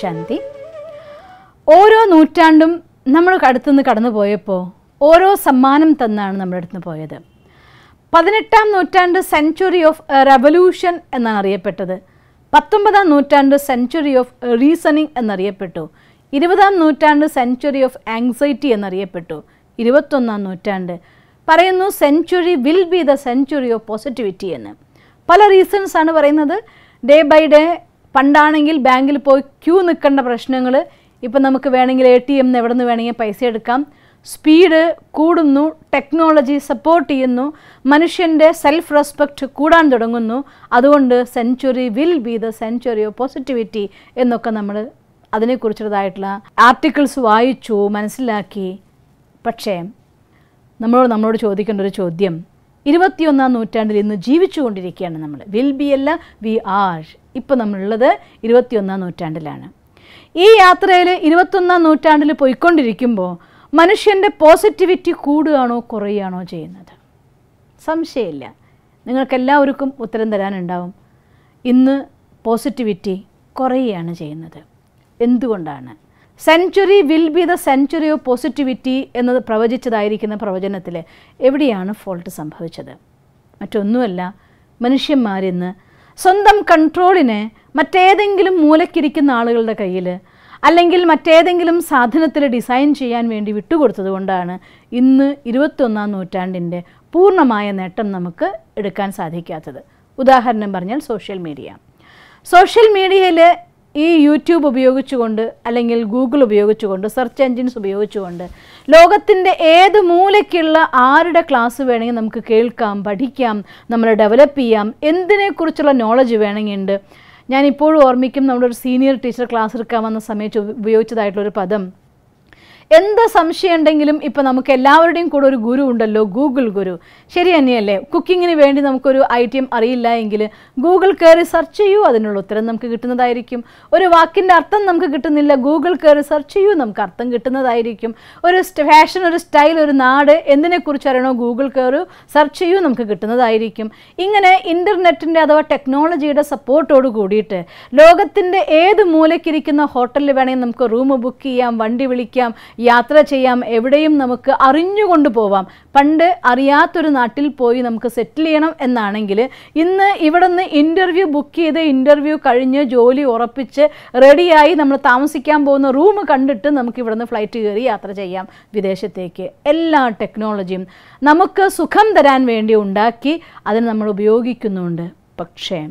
ശാന്തി ഓരോ നൂറ്റാണ്ടും നമ്മൾ അടുത്തുനിന്ന് കടന്നു പോയപ്പോൾ ഓരോ സമ്മാനം തന്നാണ് നമ്മുടെ അടുത്ത് പോയത് പതിനെട്ടാം നൂറ്റാണ്ട് സെഞ്ചുറി ഓഫ് റെവല്യൂഷൻ എന്നാണ് അറിയപ്പെട്ടത് പത്തൊമ്പതാം നൂറ്റാണ്ട് സെഞ്ചുറി ഓഫ് റീസണിങ് എന്നറിയപ്പെട്ടു ഇരുപതാം നൂറ്റാണ്ട് സെഞ്ചുറി ഓഫ് ആങ്സൈറ്റി എന്നറിയപ്പെട്ടു ഇരുപത്തൊന്നാം നൂറ്റാണ്ട് പറയുന്നു century will be the century of positivity എന്ന് പല റീസൺസ് ആണ് പറയുന്നത് ഡേ ബൈ ഡേ പണ്ടാണെങ്കിൽ ബാങ്കിൽ പോയി ക്യൂ നിൽക്കേണ്ട പ്രശ്നങ്ങൾ ഇപ്പം നമുക്ക് വേണമെങ്കിൽ എ ടി എമ്മിന് എവിടെ നിന്ന് വേണമെങ്കിൽ പൈസ എടുക്കാം സ്പീഡ് കൂടുന്നു ടെക്നോളജി സപ്പോർട്ട് ചെയ്യുന്നു മനുഷ്യൻ്റെ സെൽഫ് റെസ്പെക്റ്റ് കൂടാൻ തുടങ്ങുന്നു അതുകൊണ്ട് century will be the century of positivity എന്നൊക്കെ നമ്മൾ അതിനെക്കുറിച്ചുള്ളതായിട്ടുള്ള ആർട്ടിക്കിൾസ് വായിച്ചു മനസ്സിലാക്കി പക്ഷേ നമ്മളോട് നമ്മളോട് ചോദിക്കേണ്ട ഒരു ചോദ്യം ഇരുപത്തിയൊന്നാം നൂറ്റാണ്ടിൽ ഇന്ന് ജീവിച്ചുകൊണ്ടിരിക്കുകയാണ് നമ്മൾ വിൽ ബി അല്ല വി ആർ ഇപ്പോൾ നമ്മളുള്ളത് ഇരുപത്തിയൊന്നാം നൂറ്റാണ്ടിലാണ് ഈ യാത്രയിൽ ഇരുപത്തൊന്നാം നൂറ്റാണ്ടിൽ പോയിക്കൊണ്ടിരിക്കുമ്പോൾ മനുഷ്യൻ്റെ പോസിറ്റിവിറ്റി കൂടുകയാണോ കുറയുകയാണോ ചെയ്യുന്നത് സംശയമില്ല നിങ്ങൾക്കെല്ലാവർക്കും ഉത്തരം തരാനുണ്ടാവും ഇന്ന് പോസിറ്റിവിറ്റി കുറയുകയാണ് ചെയ്യുന്നത് എന്തുകൊണ്ടാണ് century will be the century of positivity എന്നത് പ്രവചിച്ചതായിരിക്കുന്ന പ്രവചനത്തിൽ എവിടെയാണ് ഫോൾട്ട് സംഭവിച്ചത് മറ്റൊന്നുമല്ല മനുഷ്യന്മാരിന്ന് സ്വന്തം കൺട്രോളിനെ മറ്റേതെങ്കിലും മൂലക്കിരിക്കുന്ന ആളുകളുടെ കയ്യിൽ അല്ലെങ്കിൽ മറ്റേതെങ്കിലും സാധനത്തിൽ ഡിസൈൻ ചെയ്യാൻ വേണ്ടി വിട്ടുകൊടുത്തത് കൊണ്ടാണ് ഇന്ന് ഇരുപത്തൊന്നാം നൂറ്റാണ്ടിൻ്റെ പൂർണ്ണമായ നേട്ടം നമുക്ക് എടുക്കാൻ സാധിക്കാത്തത് ഉദാഹരണം പറഞ്ഞാൽ സോഷ്യൽ മീഡിയ സോഷ്യൽ മീഡിയയിൽ ഈ യൂട്യൂബ് ഉപയോഗിച്ചുകൊണ്ട് അല്ലെങ്കിൽ ഗൂഗിൾ ഉപയോഗിച്ചുകൊണ്ട് സെർച്ച് എൻജിൻസ് ഉപയോഗിച്ചുകൊണ്ട് ലോകത്തിൻ്റെ ഏത് മൂലയ്ക്കുള്ള ആരുടെ ക്ലാസ് വേണമെങ്കിൽ നമുക്ക് കേൾക്കാം പഠിക്കാം നമ്മൾ ഡെവലപ്പ് ചെയ്യാം എന്തിനെക്കുറിച്ചുള്ള നോളജ് വേണമെങ്കിൽ ഉണ്ട് ഞാൻ ഇപ്പോഴും ഓർമ്മിക്കും നമ്മുടെ ഒരു സീനിയർ ടീച്ചർ ക്ലാസ് എടുക്കാൻ വന്ന സമയത്ത് ഉപയോഗിച്ചതായിട്ടുള്ളൊരു പദം എന്ത് സംശയം ഉണ്ടെങ്കിലും ഇപ്പം നമുക്ക് എല്ലാവരുടെയും കൂടെ ഒരു ഗുരു ഉണ്ടല്ലോ ഗൂഗിൾ ഗുരു ശരി തന്നെയല്ലേ കുക്കിങ്ങിന് വേണ്ടി നമുക്കൊരു ഐറ്റം അറിയില്ല എങ്കിൽ ഗൂഗിൾ കയറി സെർച്ച് ചെയ്യൂ അതിനുള്ള ഉത്തരം നമുക്ക് കിട്ടുന്നതായിരിക്കും ഒരു വാക്കിൻ്റെ അർത്ഥം നമുക്ക് കിട്ടുന്നില്ല ഗൂഗിൾ കയറി സെർച്ച് ചെയ്യൂ നമുക്ക് അർത്ഥം കിട്ടുന്നതായിരിക്കും ഒരു ഫാഷൻ ഒരു സ്റ്റൈൽ ഒരു നാട് എന്തിനെക്കുറിച്ച് അറിയണോ ഗൂഗിൾ കയറി സെർച്ച് ചെയ്യൂ നമുക്ക് കിട്ടുന്നതായിരിക്കും ഇങ്ങനെ ഇൻ്റർനെറ്റിൻ്റെ അഥവാ ടെക്നോളജിയുടെ സപ്പോർട്ടോട് കൂടിയിട്ട് ലോകത്തിൻ്റെ ഏത് മൂലക്കിരിക്കുന്ന ഹോട്ടലിൽ വേണമെങ്കിൽ നമുക്ക് റൂം ബുക്ക് ചെയ്യാം വണ്ടി വിളിക്കാം യാത്ര ചെയ്യാം എവിടെയും നമുക്ക് അറിഞ്ഞുകൊണ്ട് പോവാം പണ്ട് അറിയാത്തൊരു നാട്ടിൽ പോയി നമുക്ക് സെറ്റിൽ ചെയ്യണം എന്നാണെങ്കിൽ ഇന്ന് ഇവിടെ നിന്ന് ഇൻ്റർവ്യൂ ബുക്ക് ചെയ്ത് ഇൻ്റർവ്യൂ കഴിഞ്ഞ് ജോലി ഉറപ്പിച്ച് റെഡിയായി നമ്മൾ താമസിക്കാൻ പോകുന്ന റൂം കണ്ടിട്ട് നമുക്ക് ഇവിടെ നിന്ന് ഫ്ലൈറ്റ് കയറി യാത്ര ചെയ്യാം വിദേശത്തേക്ക് എല്ലാ ടെക്നോളജിയും നമുക്ക് സുഖം തരാൻ വേണ്ടി ഉണ്ടാക്കി അതിന് നമ്മൾ ഉപയോഗിക്കുന്നുണ്ട് പക്ഷേ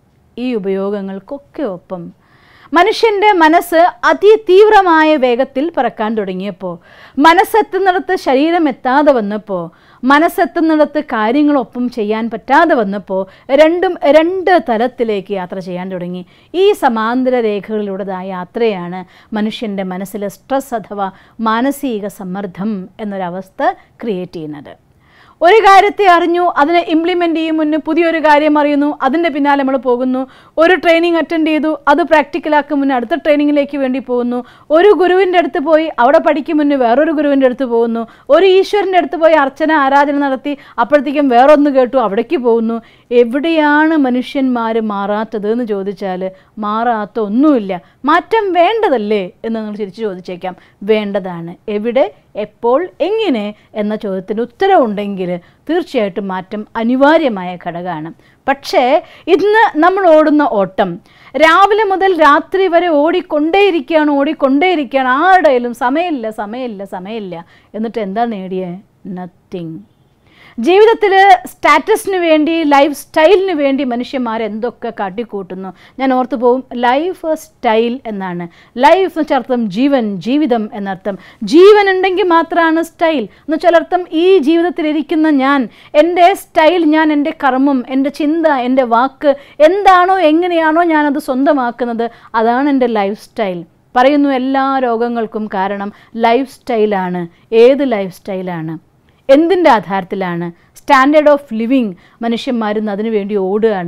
ഈ ഉപയോഗങ്ങൾക്കൊക്കെ ഒപ്പം മനുഷ്യൻ്റെ മനസ്സ് അതിതീവ്രമായ വേഗത്തിൽ പറക്കാൻ തുടങ്ങിയപ്പോൾ മനസ്സെത്തുന്നിടത്ത് ശരീരം എത്താതെ വന്നപ്പോൾ മനസ്സെത്തുന്നിടത്ത് കാര്യങ്ങളൊപ്പം ചെയ്യാൻ പറ്റാതെ വന്നപ്പോൾ രണ്ടും രണ്ട് തലത്തിലേക്ക് യാത്ര ചെയ്യാൻ തുടങ്ങി ഈ സമാന്തര രേഖകളിലൂടെതായ യാത്രയാണ് മനുഷ്യൻ്റെ മനസ്സിലെ സ്ട്രെസ് അഥവാ മാനസിക സമ്മർദ്ദം എന്നൊരവസ്ഥ ക്രിയേറ്റ് ചെയ്യുന്നത് ഒരു കാര്യത്തെ അറിഞ്ഞു അതിനെ ഇംപ്ലിമെൻ്റ് ചെയ്യും മുന്നേ പുതിയൊരു കാര്യം അറിയുന്നു അതിൻ്റെ പിന്നാലെ നമ്മൾ പോകുന്നു ഒരു ട്രെയിനിങ് അറ്റൻഡ് ചെയ്തു അത് പ്രാക്ടിക്കലാക്കും മുന്നേ അടുത്ത ട്രെയിനിങ്ങിലേക്ക് വേണ്ടി പോകുന്നു ഒരു ഗുരുവിൻ്റെ അടുത്ത് പോയി അവിടെ പഠിക്കും മുന്നേ വേറൊരു ഗുരുവിൻ്റെ അടുത്ത് പോകുന്നു ഒരു ഈശ്വരൻ്റെ അടുത്ത് പോയി അർച്ചന ആരാധന നടത്തി അപ്പോഴത്തേക്കും വേറൊന്ന് കേട്ടു അവിടേക്ക് പോകുന്നു എവിടെയാണ് മനുഷ്യന്മാർ മാറാത്തത് എന്ന് ചോദിച്ചാൽ മാറാത്ത ഒന്നുമില്ല മാറ്റം വേണ്ടതല്ലേ എന്ന് നമ്മൾ തിരിച്ചു ചോദിച്ചേക്കാം വേണ്ടതാണ് എവിടെ എപ്പോൾ എങ്ങനെ എന്ന ചോദ്യത്തിന് ഉത്തരവുണ്ടെങ്കിൽ തീർച്ചയായിട്ടും മാറ്റം അനിവാര്യമായ ഘടകമാണ് പക്ഷേ ഇന്ന് നമ്മൾ ഓടുന്ന ഓട്ടം രാവിലെ മുതൽ രാത്രി വരെ ഓടിക്കൊണ്ടേയിരിക്കുകയാണ് ഓടിക്കൊണ്ടേയിരിക്കുകയാണ് ആരുടെയിലും സമയമില്ല സമയമില്ല സമയമില്ല എന്നിട്ട് എന്താ നേടിയേ നത്തിങ് ജീവിതത്തിൽ സ്റ്റാറ്റസിന് വേണ്ടി ലൈഫ് സ്റ്റൈലിന് വേണ്ടി മനുഷ്യന്മാർ എന്തൊക്കെ കാട്ടിക്കൂട്ടുന്നു ഞാൻ ഓർത്തു പോവും ലൈഫ് സ്റ്റൈൽ എന്നാണ് ലൈഫ് എന്ന് വെച്ചാൽ അർത്ഥം ജീവൻ ജീവിതം എന്നർത്ഥം ജീവൻ ഉണ്ടെങ്കിൽ മാത്രമാണ് സ്റ്റൈൽ എന്ന് വെച്ചാൽ അർത്ഥം ഈ ജീവിതത്തിലിരിക്കുന്ന ഞാൻ എൻ്റെ സ്റ്റൈൽ ഞാൻ എൻ്റെ കർമ്മം എൻ്റെ ചിന്ത എൻ്റെ വാക്ക് എന്താണോ എങ്ങനെയാണോ ഞാനത് സ്വന്തമാക്കുന്നത് അതാണ് എൻ്റെ ലൈഫ് സ്റ്റൈൽ പറയുന്നു എല്ലാ രോഗങ്ങൾക്കും കാരണം ലൈഫ് സ്റ്റൈലാണ് ഏത് ലൈഫ് സ്റ്റൈലാണ് എന്തിൻ്റെ ആധാരത്തിലാണ് സ്റ്റാൻഡേർഡ് ഓഫ് ലിവിങ് മനുഷ്യന്മാരിന്ന് അതിനു വേണ്ടി ഓടുകയാണ്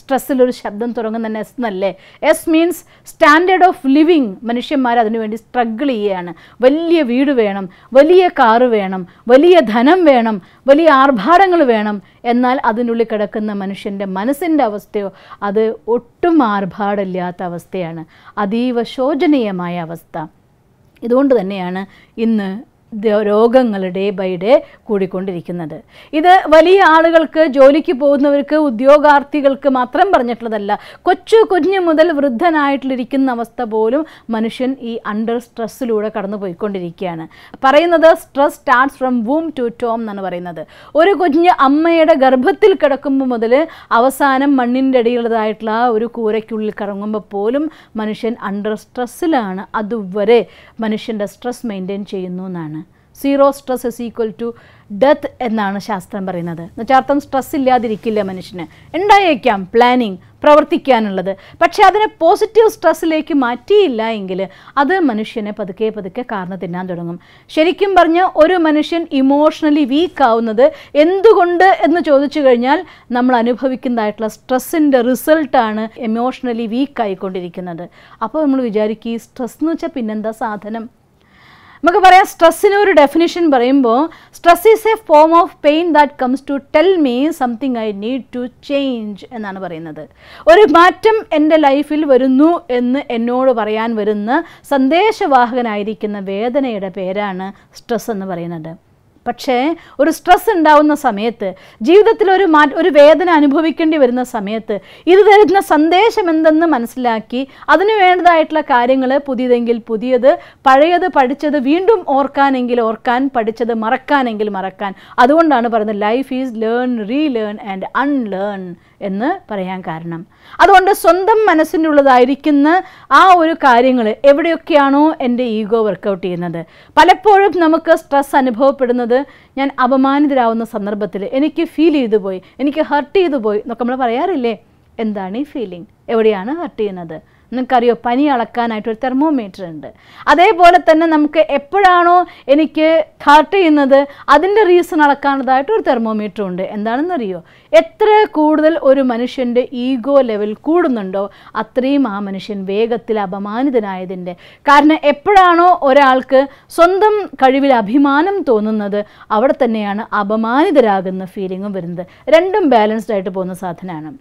സ്ട്രെസ്സിലൊരു ശബ്ദം തുടങ്ങുന്ന എസ് എന്നല്ലേ S means standard of living മനുഷ്യന്മാർ അതിനുവേണ്ടി സ്ട്രഗിൾ ചെയ്യുകയാണ് വലിയ വീട് വേണം വലിയ കാറ് വേണം വലിയ ധനം വേണം വലിയ ആർഭാടങ്ങൾ വേണം എന്നാൽ അതിനുള്ളിൽ കിടക്കുന്ന മനുഷ്യൻ്റെ മനസ്സിൻ്റെ അവസ്ഥയോ അത് ഒട്ടും ആർഭാടമില്ലാത്ത അവസ്ഥയാണ് അതീവ ശോചനീയമായ അവസ്ഥ ഇതുകൊണ്ട് തന്നെയാണ് ഇന്ന് ദ- രോഗങ്ങൾ ഡേ ബൈ ഡേ കൂടിക്കൊണ്ടിരിക്കുന്നത് ഇത് വലിയ ആളുകൾക്ക് ജോലിക്ക് പോകുന്നവർക്ക് ഉദ്യോഗാർത്ഥികൾക്ക് മാത്രം പറഞ്ഞിട്ടുള്ളതല്ല കൊച്ചു കുഞ്ഞു മുതൽ വൃദ്ധനായിട്ടിരിക്കുന്ന അവസ്ഥ പോലും മനുഷ്യൻ ഈ അണ്ടർ സ്ട്രെസ്സിലൂടെ കടന്നു പോയിക്കൊണ്ടിരിക്കുകയാണ് പറയുന്നത് stress starts from womb to tomb എന്നാണ് പറയുന്നത് ഒരു കുഞ്ഞ് അമ്മയുടെ ഗർഭത്തിൽ കിടക്കുമ്പോൾ മുതൽ അവസാനം മണ്ണിൻ്റെ അടിയിലുള്ളതായിട്ടുള്ള ആ ഒരു കൂരയ്ക്കുള്ളിൽ കറങ്ങുമ്പോൾ പോലും മനുഷ്യൻ അണ്ടർ സ്ട്രെസ്സിലാണ് അതുവരെ മനുഷ്യൻ്റെ സ്ട്രെസ് മെയിൻറ്റെയിൻ ചെയ്യുന്നു എന്നാണ് zero stress is equal to death എന്നാണ് ശാസ്ത്രം പറയുന്നത് എന്നുവെച്ചാൽ അർത്ഥം സ്ട്രെസ് ഇല്ലാതിരിക്കില്ല മനുഷ്യന് ഉണ്ടായേക്കാം പ്ലാനിങ് പ്രവർത്തിക്കാനുള്ളത് പക്ഷേ അതിനെ പോസിറ്റീവ് സ്ട്രെസ്സിലേക്ക് മാറ്റിയില്ല എങ്കിൽ അത് മനുഷ്യനെ പതുക്കെ പതുക്കെ കാർന്ന് തിന്നാൻ തുടങ്ങും ശരിക്കും പറഞ്ഞ ഒരു മനുഷ്യൻ ഇമോഷണലി വീക്ക് ആവുന്നത് എന്തുകൊണ്ട് എന്ന് ചോദിച്ചു കഴിഞ്ഞാൽ നമ്മൾ അനുഭവിക്കുന്നതായിട്ടുള്ള സ്ട്രെസ്സിൻ്റെ റിസൾട്ടാണ് എമോഷണലി വീക്ക് ആയിക്കൊണ്ടിരിക്കുന്നത് അപ്പോൾ നമ്മൾ വിചാരിക്കും ഈ സ്ട്രെസ് എന്ന് വെച്ചാൽ പിന്നെന്താ സാധനം നമുക്ക് പറയാം സ്ട്രെസ്സിന് ഒരു ഡെഫിനിഷൻ പറയുമ്പോൾ stress is a form of pain that comes to tell me something I need to change എന്നാണ് പറയുന്നത് ഒരു മാറ്റം എൻ്റെ ലൈഫിൽ വരുന്നു എന്ന് എന്നോട് പറയാൻ വരുന്ന സന്ദേശവാഹകനായിരിക്കുന്ന വേദനയുടെ പേരാണ് സ്ട്രെസ് എന്ന് പറയുന്നത് പക്ഷേ ഒരു സ്ട്രെസ് ഉണ്ടാവുന്ന സമയത്ത് ജീവിതത്തിൽ ഒരു മാ ഒരു വേദന അനുഭവിക്കേണ്ടി വരുന്ന സമയത്ത് ഇത് തരുന്ന സന്ദേശം എന്തെന്ന് മനസ്സിലാക്കി അതിനു വേണ്ടതായിട്ടുള്ള കാര്യങ്ങൾ പുതിയതെങ്കിൽ പുതിയത് പഴയത് പഠിച്ചത് വീണ്ടും ഓർക്കാനെങ്കിൽ ഓർക്കാൻ പഠിച്ചത് മറക്കാനെങ്കിൽ മറക്കാൻ അതുകൊണ്ടാണ് പറയുന്നത് life is learn relearn and unlearn എന്ന് പറയാൻ കാരണം അതുകൊണ്ട് സ്വന്തം മനസ്സിനുള്ളതായിരിക്കുന്ന ആ ഒരു കാര്യങ്ങൾ എവിടെയൊക്കെയാണോ എൻ്റെ ഈഗോ വർക്കൗട്ട് ചെയ്യുന്നത് പലപ്പോഴും നമുക്ക് സ്ട്രെസ് അനുഭവപ്പെടുന്നത് ഞാൻ അപമാനിതരാവുന്ന സന്ദർഭത്തിൽ എനിക്ക് ഫീൽ ചെയ്തു പോയി എനിക്ക് ഹർട്ട് ചെയ്തു പോയി എന്നൊക്കെ നമ്മൾ പറയാറില്ലേ എന്താണ് ഈ ഫീലിംഗ് എവിടെയാണ് ഹർട്ട് ചെയ്യുന്നത് നിങ്ങൾക്കറിയോ പനി അളക്കാനായിട്ട് ഒരു തെർമോമീറ്റർ ഉണ്ട് അതേപോലെ തന്നെ നമുക്ക് എപ്പോഴാണോ എനിക്ക് ഹർട്ട് ചെയ്യുന്നത് അതിൻ്റെ റീസൺ അളക്കാനുള്ളതായിട്ട് ഒരു തെർമോമീറ്റർ ഉണ്ട് എന്താണെന്നറിയോ എത്ര കൂടുതൽ ഒരു മനുഷ്യൻ്റെ ഈഗോ ലെവൽ കൂടുന്നുണ്ടോ അത്രയും ആ മനുഷ്യൻ വേഗത്തിൽ അപമാനിതനായതിൻ്റെ കാരണം എപ്പോഴാണോ ഒരാൾക്ക് സ്വന്തം കഴിവിൽ അഭിമാനം തോന്നുന്നത് അവിടെ തന്നെയാണ് അപമാനിതരാകുന്ന ഫീലിങ്ങും വരുന്നത് രണ്ടും ബാലൻസ്ഡ് ആയിട്ട് പോകുന്ന സാധനമാണ്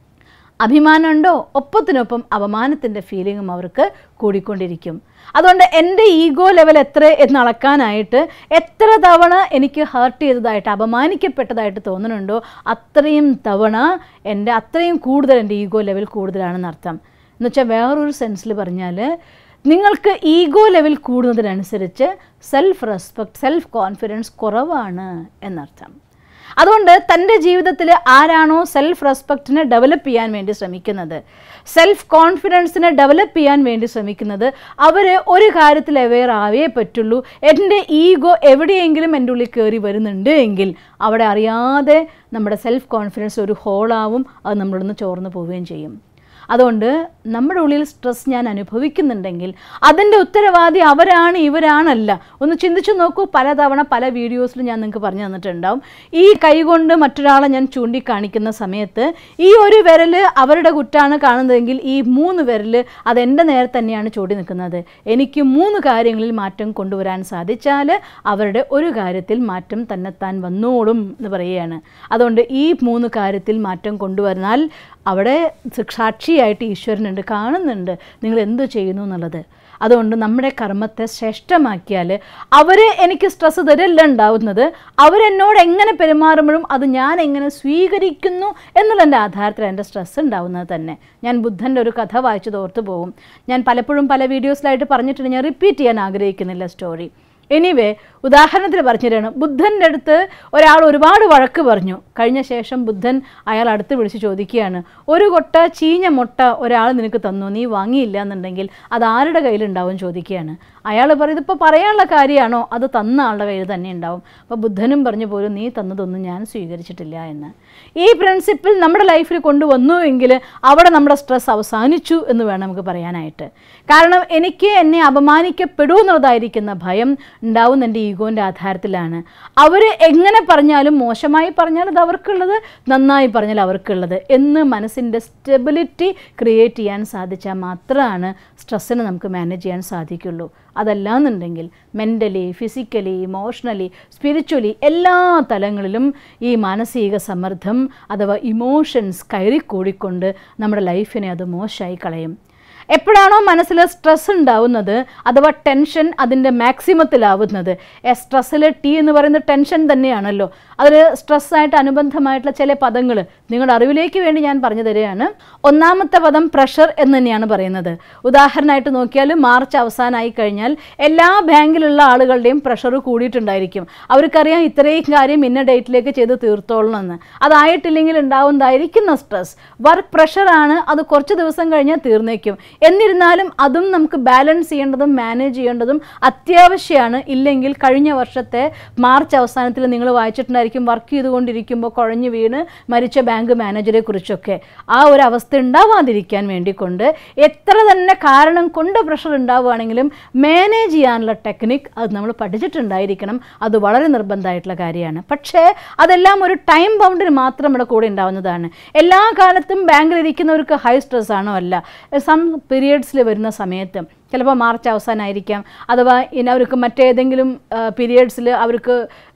അഭിമാനമുണ്ടോ ഒപ്പത്തിനൊപ്പം അപമാനത്തിൻ്റെ ഫീലിങ്ങും അവർക്ക് കൂടിക്കൊണ്ടിരിക്കും അതുകൊണ്ട് എൻ്റെ ഈഗോ ലെവൽ എത്ര എന്ന് അളക്കാനായിട്ട് എത്ര തവണ എനിക്ക് ഹേർട്ട് ചെയ്തതായിട്ട് അപമാനിക്കപ്പെട്ടതായിട്ട് തോന്നുന്നുണ്ടോ അത്രയും തവണ എൻ്റെ അത്രയും കൂടുതൽ എൻ്റെ ഈഗോ ലെവൽ കൂടുതലാണെന്ന് അർത്ഥം എന്നുവെച്ചാൽ വേറൊരു സെൻസിൽ പറഞ്ഞാൽ നിങ്ങൾക്ക് ഈഗോ ലെവൽ കൂടുന്നതിനനുസരിച്ച് സെൽഫ് റെസ്പെക്ട് സെൽഫ് കോൺഫിഡൻസ് കുറവാണ് എന്നർത്ഥം അതുകൊണ്ട് തൻ്റെ ജീവിതത്തിൽ ആരാണോ സെൽഫ് റെസ്പെക്റ്റിനെ ഡെവലപ്പ് ചെയ്യാൻ വേണ്ടി ശ്രമിക്കുന്നത് സെൽഫ് കോൺഫിഡൻസിനെ ഡെവലപ്പ് ചെയ്യാൻ വേണ്ടി ശ്രമിക്കുന്നത് അവർ ഒരു കാര്യത്തിൽ അവെയർ ആവേ പറ്റുള്ളൂ എൻ്റെ ഈഗോ എവിടെയെങ്കിലും എൻ്റെ ഉള്ളിൽ കയറി വരുന്നുണ്ട് എങ്കിൽ അവിടെ അറിയാതെ നമ്മുടെ സെൽഫ് കോൺഫിഡൻസ് ഒരു ഹോളാവും അത് നമ്മളിൽ നിന്ന് ചോർന്നു പോവുകയും ചെയ്യും അതുകൊണ്ട് നമ്മുടെ ഉള്ളിൽ സ്ട്രെസ് ഞാൻ അനുഭവിക്കുന്നുണ്ടെങ്കിൽ അതിൻ്റെ ഉത്തരവാദി അവരാണ് ഇവരാണല്ല ഒന്ന് ചിന്തിച്ചു നോക്കൂ പലതവണ പല വീഡിയോസിലും ഞാൻ നിങ്ങൾക്ക് പറഞ്ഞു തന്നിട്ടുണ്ടാവും ഈ കൈകൊണ്ട് മറ്റൊരാളെ ഞാൻ ചൂണ്ടിക്കാണിക്കുന്ന സമയത്ത് ഈ ഒരു വിരൽ അവരുടെ കുറ്റാണ് കാണുന്നതെങ്കിൽ ഈ മൂന്ന് വിരൽ അതെൻ്റെ നേരെ തന്നെയാണ് ചൂടി നിൽക്കുന്നത് എനിക്ക് മൂന്ന് കാര്യങ്ങളിൽ മാറ്റം കൊണ്ടുവരാൻ സാധിച്ചാൽ അവരുടെ ഒരു കാര്യത്തിൽ മാറ്റം തന്നെത്താൻ വന്നോളും എന്ന് പറയുകയാണ് അതുകൊണ്ട് ഈ മൂന്ന് കാര്യത്തിൽ മാറ്റം കൊണ്ടുവന്നാൽ അവിടെ സാക്ഷിയായിട്ട് ഈശ്വരനുണ്ട് കാണുന്നുണ്ട് നിങ്ങൾ എന്തു ചെയ്യുന്നു എന്നുള്ളത് അതുകൊണ്ട് നമ്മുടെ കർമ്മത്തെ ശ്രേഷ്ഠമാക്കിയാൽ അവർ എനിക്ക് സ്ട്രെസ് തരല്ല ഉണ്ടാവുന്നത് അവരെന്നോട് എങ്ങനെ പെരുമാറുമ്പോഴും അത് ഞാൻ എങ്ങനെ സ്വീകരിക്കുന്നു എന്നുള്ളതിൻ്റെ ആധാരത്തിൽ എൻ്റെ സ്ട്രെസ് ഉണ്ടാവുന്നത് തന്നെ ഞാൻ ബുദ്ധൻ്റെ ഒരു കഥ വായിച്ചത് ഓർത്ത് പോകും ഞാൻ പലപ്പോഴും പല വീഡിയോസിലായിട്ട് പറഞ്ഞിട്ടുണ്ട് ഞാൻ റിപ്പീറ്റ് ചെയ്യാൻ ആഗ്രഹിക്കുന്നില്ല സ്റ്റോറി എനിവേ ഉദാഹരണത്തിന് പറഞ്ഞുതരാണ് ബുദ്ധൻ്റെ അടുത്ത് ഒരാൾ ഒരുപാട് വഴക്ക് പറഞ്ഞു കഴിഞ്ഞ ശേഷം ബുദ്ധൻ അയാൾ അടുത്ത് വിളിച്ച് ചോദിക്കുകയാണ് ഒരു കൊട്ട ചീഞ്ഞ മുട്ട ഒരാൾ നിനക്ക് തന്നു നീ വാങ്ങിയില്ല എന്നുണ്ടെങ്കിൽ അത് ആരുടെ കയ്യിലുണ്ടാവും ചോദിക്കുകയാണ് അയാൾ പറയും ഇതിപ്പോൾ പറയാനുള്ള കാര്യമാണോ അത് തന്ന ആളുടെ കയ്യിൽ തന്നെ ഉണ്ടാവും അപ്പോൾ ബുദ്ധനും പറഞ്ഞു പോലും നീ തന്നതൊന്നും ഞാൻ സ്വീകരിച്ചിട്ടില്ല എന്ന് ഈ പ്രിൻസിപ്പിൾ നമ്മുടെ ലൈഫിൽ കൊണ്ടുവന്നു എങ്കിൽ അവിടെ നമ്മുടെ സ്ട്രെസ് അവസാനിച്ചു എന്ന് വേണം നമുക്ക് പറയാനായിട്ട് കാരണം എനിക്ക് എന്നെ അപമാനിക്കപ്പെടൂ എന്നുള്ളതായിരിക്കുന്ന ഭയം ഉണ്ടാവുന്ന എൻ്റെ ഈഗോൻ്റെ ആധാരത്തിലാണ് അവർ എങ്ങനെ പറഞ്ഞാലും മോശമായി പറഞ്ഞാൽ അത് അവർക്കുള്ളത് നന്നായി പറഞ്ഞാൽ അവർക്കുള്ളത് എന്ന് മനസ്സിൻ്റെ സ്റ്റെബിലിറ്റി ക്രിയേറ്റ് ചെയ്യാൻ സാധിച്ചാൽ മാത്രമാണ് സ്ട്രെസ്സിനെ നമുക്ക് മാനേജ് ചെയ്യാൻ സാധിക്കുള്ളൂ അതല്ലാന്നുണ്ടെങ്കിൽ മെൻ്റലി ഫിസിക്കലി ഇമോഷണലി സ്പിരിച്വലി എല്ലാ തലങ്ങളിലും ഈ മാനസിക സമ്മർദ്ദം അഥവാ ഇമോഷൻസ് കയറിക്കൂടിക്കൊണ്ട് നമ്മുടെ ലൈഫിനെ അത് മോശമായി കളയും എപ്പോഴാണോ മനസ്സിൽ സ്ട്രെസ് ഉണ്ടാവുന്നത് അഥവാ ടെൻഷൻ അതിൻ്റെ മാക്സിമത്തിലാവുന്നത് എ സ്ട്രെസ്സിൽ ടി എന്ന് പറയുന്നത് ടെൻഷൻ തന്നെയാണല്ലോ അതിൽ സ്ട്രെസ്സായിട്ട് അനുബന്ധമായിട്ടുള്ള ചില പദങ്ങൾ നിങ്ങളുടെ അറിവിലേക്ക് വേണ്ടി ഞാൻ പറഞ്ഞു തരികയാണ് ഒന്നാമത്തെ പദം പ്രഷർ എന്ന് തന്നെയാണ് പറയുന്നത് ഉദാഹരണമായിട്ട് നോക്കിയാൽ മാർച്ച് അവസാനമായി കഴിഞ്ഞാൽ എല്ലാ ബാങ്കിലുള്ള ആളുകളുടെയും പ്രഷർ കൂടിയിട്ടുണ്ടായിരിക്കും അവർക്കറിയാം ഇത്രയും കാര്യം ഇന്ന ഡേറ്റിലേക്ക് ചെയ്ത് തീർത്തോളണം എന്ന് അതായിട്ടില്ലെങ്കിൽ ഉണ്ടാവുന്നതായിരിക്കുന്ന സ്ട്രെസ് വർക്ക് പ്രഷറാണ് അത് കുറച്ച് ദിവസം കഴിഞ്ഞാൽ തീർന്നേക്കും എന്നിരുന്നാലും അതും നമുക്ക് ബാലൻസ് ചെയ്യേണ്ടതും മാനേജ് ചെയ്യേണ്ടതും അത്യാവശ്യമാണ് ഇല്ലെങ്കിൽ കഴിഞ്ഞ വർഷത്തെ മാർച്ച് അവസാനത്തിൽ നിങ്ങൾ വായിച്ചിട്ടുണ്ടായിരിക്കും വർക്ക് ചെയ്തുകൊണ്ടിരിക്കുമ്പോൾ കുഴഞ്ഞു വീണ് മരിച്ച ബാങ്ക് മാനേജറെ കുറിച്ചൊക്കെ ആ ഒരു അവസ്ഥ ഉണ്ടാവാതിരിക്കാൻ വേണ്ടിക്കൊണ്ട് എത്ര തന്നെ കാരണം കൊണ്ട് പ്രഷർ ഉണ്ടാവുകയാണെങ്കിലും മാനേജ് ചെയ്യാനുള്ള ടെക്നിക്ക് അത് നമ്മൾ പഠിച്ചിട്ടുണ്ടായിരിക്കണം അത് വളരെ നിർബന്ധമായിട്ടുള്ള കാര്യമാണ് പക്ഷേ അതെല്ലാം ഒരു ടൈം ബൗണ്ടിന് മാത്രം നമ്മുടെ കൂടെ ഉണ്ടാവുന്നതാണ് എല്ലാ കാലത്തും ബാങ്കിലിരിക്കുന്നവർക്ക് ഹൈ സ്ട്രെസ് ആണോ അല്ല സം പീരിയഡ്സിൽ വരുന്ന സമയത്ത് ചിലപ്പോൾ മാർച്ച് അവസാനമായിരിക്കാം അഥവാ ഇനി അവർക്ക് മറ്റേതെങ്കിലും പീരിയഡ്സിൽ അവർക്ക്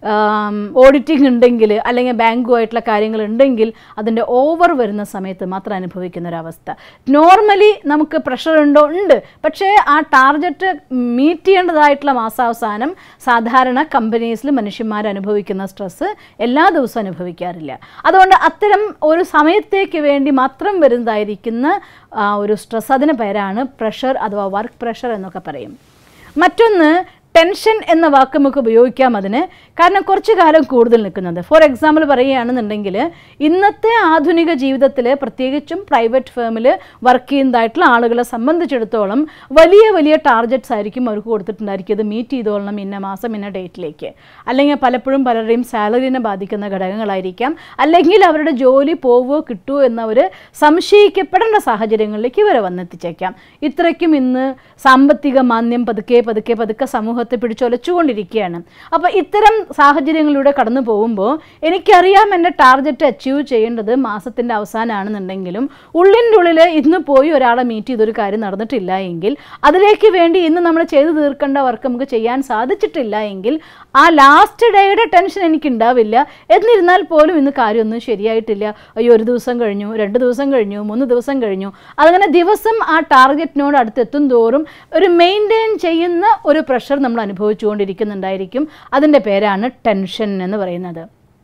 ഓഡിറ്റിംഗ് ഉണ്ടെങ്കിൽ അല്ലെങ്കിൽ ബാങ്കുമായിട്ടുള്ള കാര്യങ്ങൾ ഉണ്ടെങ്കിൽ അതിൻ്റെ ഓവർ വരുന്ന സമയത്ത് മാത്രം അനുഭവിക്കുന്ന ഒരവസ്ഥ നോർമലി നമുക്ക് പ്രഷർ ഉണ്ടോ ഉണ്ട് പക്ഷേ ആ ടാർഗറ്റ് മീറ്റ് ചെയ്യേണ്ടതായിട്ടുള്ള മാസാവസാനം സാധാരണ കമ്പനീസിൽ മനുഷ്യന്മാർ അനുഭവിക്കുന്ന സ്ട്രെസ്സ് എല്ലാ ദിവസവും അനുഭവിക്കാറില്ല അതുകൊണ്ട് അത്തരം ഒരു സമയത്തേക്ക് വേണ്ടി മാത്രം വരുന്നതായിരിക്കുന്ന ആ, ഒരു സ്ട്രെസ് അതിന് പേരാണ് പ്രഷർ അഥവാ വർക്ക് പ്രഷർ എന്നൊക്കെ പറയും മറ്റൊന്ന് ടെൻഷൻ എന്ന വാക്ക് നമുക്ക് ഉപയോഗിക്കാം അതിന് കാരണം കുറച്ച് കാലം കൂടുതൽ നിൽക്കുന്നത് ഫോർ എക്സാമ്പിൾ പറയുകയാണെന്നുണ്ടെങ്കിൽ ഇന്നത്തെ ആധുനിക ജീവിതത്തിൽ പ്രത്യേകിച്ചും പ്രൈവറ്റ് ഫേമിൽ വർക്ക് ചെയ്യുന്നതായിട്ടുള്ള ആളുകളെ സംബന്ധിച്ചിടത്തോളം വലിയ വലിയ ടാർഗറ്റ്സ് ആയിരിക്കും അവർക്ക് കൊടുത്തിട്ടുണ്ടായിരിക്കും ഇത് മീറ്റ് ചെയ്തോളണം ഇന്ന മാസം ഇന്ന ഡേറ്റിലേക്ക് അല്ലെങ്കിൽ പലപ്പോഴും പലരുടെയും സാലറിനെ ബാധിക്കുന്ന ഘടകങ്ങളായിരിക്കാം അല്ലെങ്കിൽ അവരുടെ ജോലി പോവോ കിട്ടുമോ എന്നവർ സംശയിക്കപ്പെടേണ്ട സാഹചര്യങ്ങളിലേക്ക് ഇവരെ വന്നെത്തിച്ചേക്കാം ഇത്രയ്ക്കും ഇന്ന് സാമ്പത്തിക മാന്യം പതുക്കെ പതുക്കെ പതുക്കെ സമൂഹത്തെ പിടിച്ചൊലച്ചുകൊണ്ടിരിക്കുകയാണ് അപ്പോൾ ഇത്തരം സാഹചര്യങ്ങളിലൂടെ കടന്നു പോകുമ്പോൾ എനിക്കറിയാം എൻ്റെ ടാർഗറ്റ് അച്ചീവ് ചെയ്യേണ്ടത് മാസത്തിൻ്റെ അവസാനമാണെന്നുണ്ടെങ്കിലും ഉള്ളിൻ്റെ ഉള്ളിൽ ഇന്ന് പോയി ഒരാളെ മീറ്റ് ചെയ്തൊരു കാര്യം നടന്നിട്ടില്ല എങ്കിൽ അതിലേക്ക് വേണ്ടി ഇന്ന് നമ്മൾ ചെയ്തു തീർക്കേണ്ട വർക്ക് നമുക്ക് ചെയ്യാൻ സാധിച്ചിട്ടില്ല എങ്കിൽ ആ ലാസ്റ്റ് ഡേയുടെ ടെൻഷൻ എനിക്ക് ഉണ്ടാവില്ല എന്നിരുന്നാൽ പോലും ഇന്ന് കാര്യമൊന്നും ശരിയായിട്ടില്ല അയ്യോ ഒരു ദിവസം കഴിഞ്ഞു രണ്ട് ദിവസം കഴിഞ്ഞു മൂന്ന് ദിവസം കഴിഞ്ഞു അതങ്ങനെ ദിവസം ആ ടാർഗറ്റിനോട് അടുത്തെത്തും തോറും ഒരു മെയിൻറ്റെയിൻ ചെയ്യുന്ന ഒരു പ്രഷർ നമ്മൾ അനുഭവിച്ചുകൊണ്ടിരിക്കുന്നുണ്ടായിരിക്കും അതിൻ്റെ പേരാണ് ടെൻഷൻ എന്ന് പറയുന്നത്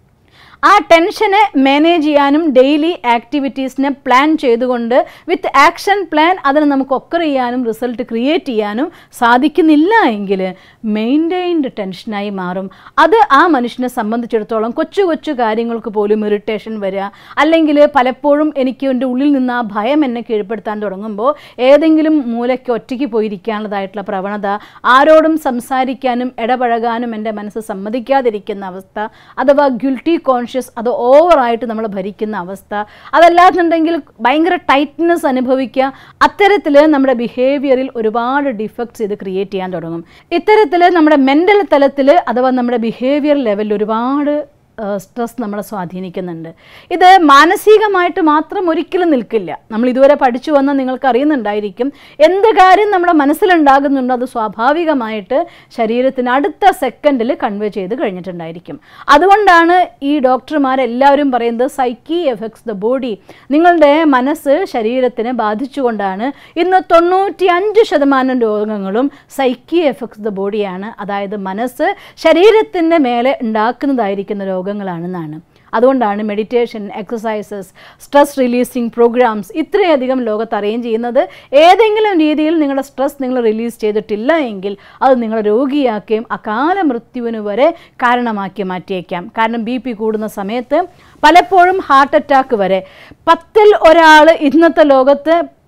ആ ടെൻഷനെ മാനേജ് ചെയ്യാനും ഡെയിലി ആക്ടിവിറ്റീസിനെ പ്ലാൻ ചെയ്തുകൊണ്ട് വിത്ത് ആക്ഷൻ പ്ലാൻ അതിനെ നമുക്ക് ഒക്കർ ചെയ്യാനും റിസൾട്ട് ക്രിയേറ്റ് ചെയ്യാനും സാധിക്കുന്നില്ല എങ്കിൽ മെയിൻറ്റെയിൻഡ് ടെൻഷനായി മാറും അത് ആ മനുഷ്യനെ സംബന്ധിച്ചിടത്തോളം കൊച്ചു കൊച്ചു കാര്യങ്ങൾക്ക് പോലും ഇറിറ്റേഷൻ വരിക അല്ലെങ്കിൽ പലപ്പോഴും എനിക്ക് എൻ്റെ ഉള്ളിൽ നിന്ന് ആ ഭയം എന്നെ കീഴ്പ്പെടുത്താൻ തുടങ്ങുമ്പോൾ ഏതെങ്കിലും മൂലയ്ക്ക് ഒറ്റയ്ക്ക് പോയിരിക്കാനുള്ളതായിട്ടുള്ള പ്രവണത ആരോടും സംസാരിക്കാനും ഇടപഴകാനും എൻ്റെ മനസ്സ് സമ്മതിക്കാതിരിക്കുന്ന അവസ്ഥ അഥവാ ഗിൽറ്റി കോൺഷ്യസ് അത് ഓവറായിട്ട് നമ്മൾ ഭരിക്കുന്ന അവസ്ഥ അതല്ലാന്നുണ്ടെങ്കിൽ ഭയങ്കര ടൈറ്റ്നെസ് അനുഭവിക്കുക അത്തരത്തിൽ നമ്മുടെ ബിഹേവിയറിൽ ഒരുപാട് ഡിഫക്ട്സ് ഇത് ക്രിയേറ്റ് ചെയ്യാൻ തുടങ്ങും ഇത്തരത്തിൽ നമ്മുടെ മെൻ്റൽ തലത്തിൽ അഥവാ നമ്മുടെ ബിഹേവിയർ ലെവലിൽ ഒരുപാട് സ്ട്രെസ് നമ്മളെ സ്വാധീനിക്കുന്നുണ്ട് ഇത് മാനസികമായിട്ട് മാത്രം ഒരിക്കലും നിൽക്കില്ല നമ്മൾ ഇതുവരെ പഠിച്ചു വന്ന നിങ്ങൾക്ക് അറിയുന്നുണ്ടായിരിക്കും എന്ത് കാര്യം നമ്മുടെ മനസ്സിലുണ്ടാകുന്നുണ്ടോ അത് സ്വാഭാവികമായിട്ട് ശരീരത്തിന് അടുത്ത സെക്കൻഡിൽ കൺവേ ചെയ്ത് കഴിഞ്ഞിട്ടുണ്ടായിരിക്കും അതുകൊണ്ടാണ് ഈ ഡോക്ടർമാരെല്ലാവരും പറയുന്നത് സൈക്കി എഫക്ട്സ് ദ ബോഡി നിങ്ങളുടെ മനസ്സ് ശരീരത്തിനെ ബാധിച്ചുകൊണ്ടാണ് ഇന്ന് തൊണ്ണൂറ്റി അഞ്ച് ശതമാനം രോഗങ്ങളും സൈക്കി എഫക്ട്സ് ദ ബോഡിയാണ് അതായത് മനസ്സ് ശരീരത്തിൻ്റെ മേലെ ഉണ്ടാക്കുന്നതായിരിക്കുന്ന രോഗങ്ങളാണെന്നാണ് അതുകൊണ്ടാണ് meditation exercises stress releasing programs ഇത്രയധികം ലോകത്ത് അറേഞ്ച് ചെയ്യുന്നത് ഏതെങ്കിലും രീതിയിൽ നിങ്ങളുടെ സ്ട്രെസ് നിങ്ങൾ റിലീസ് ചെയ്തിട്ടില്ല എങ്കിൽ അത് നിങ്ങളെ രോഗിയാക്കുകയും അകാല മൃത്യുവിന് വരെ കാരണമാക്കി മാറ്റിയേക്കാം കാരണം ബി പി കൂടുന്ന സമയത്ത് പലപ്പോഴും ഹാർട്ട് അറ്റാക്ക് വരെ പത്തിൽ ഒരാൾ ഇന്നത്തെ ലോകത്ത്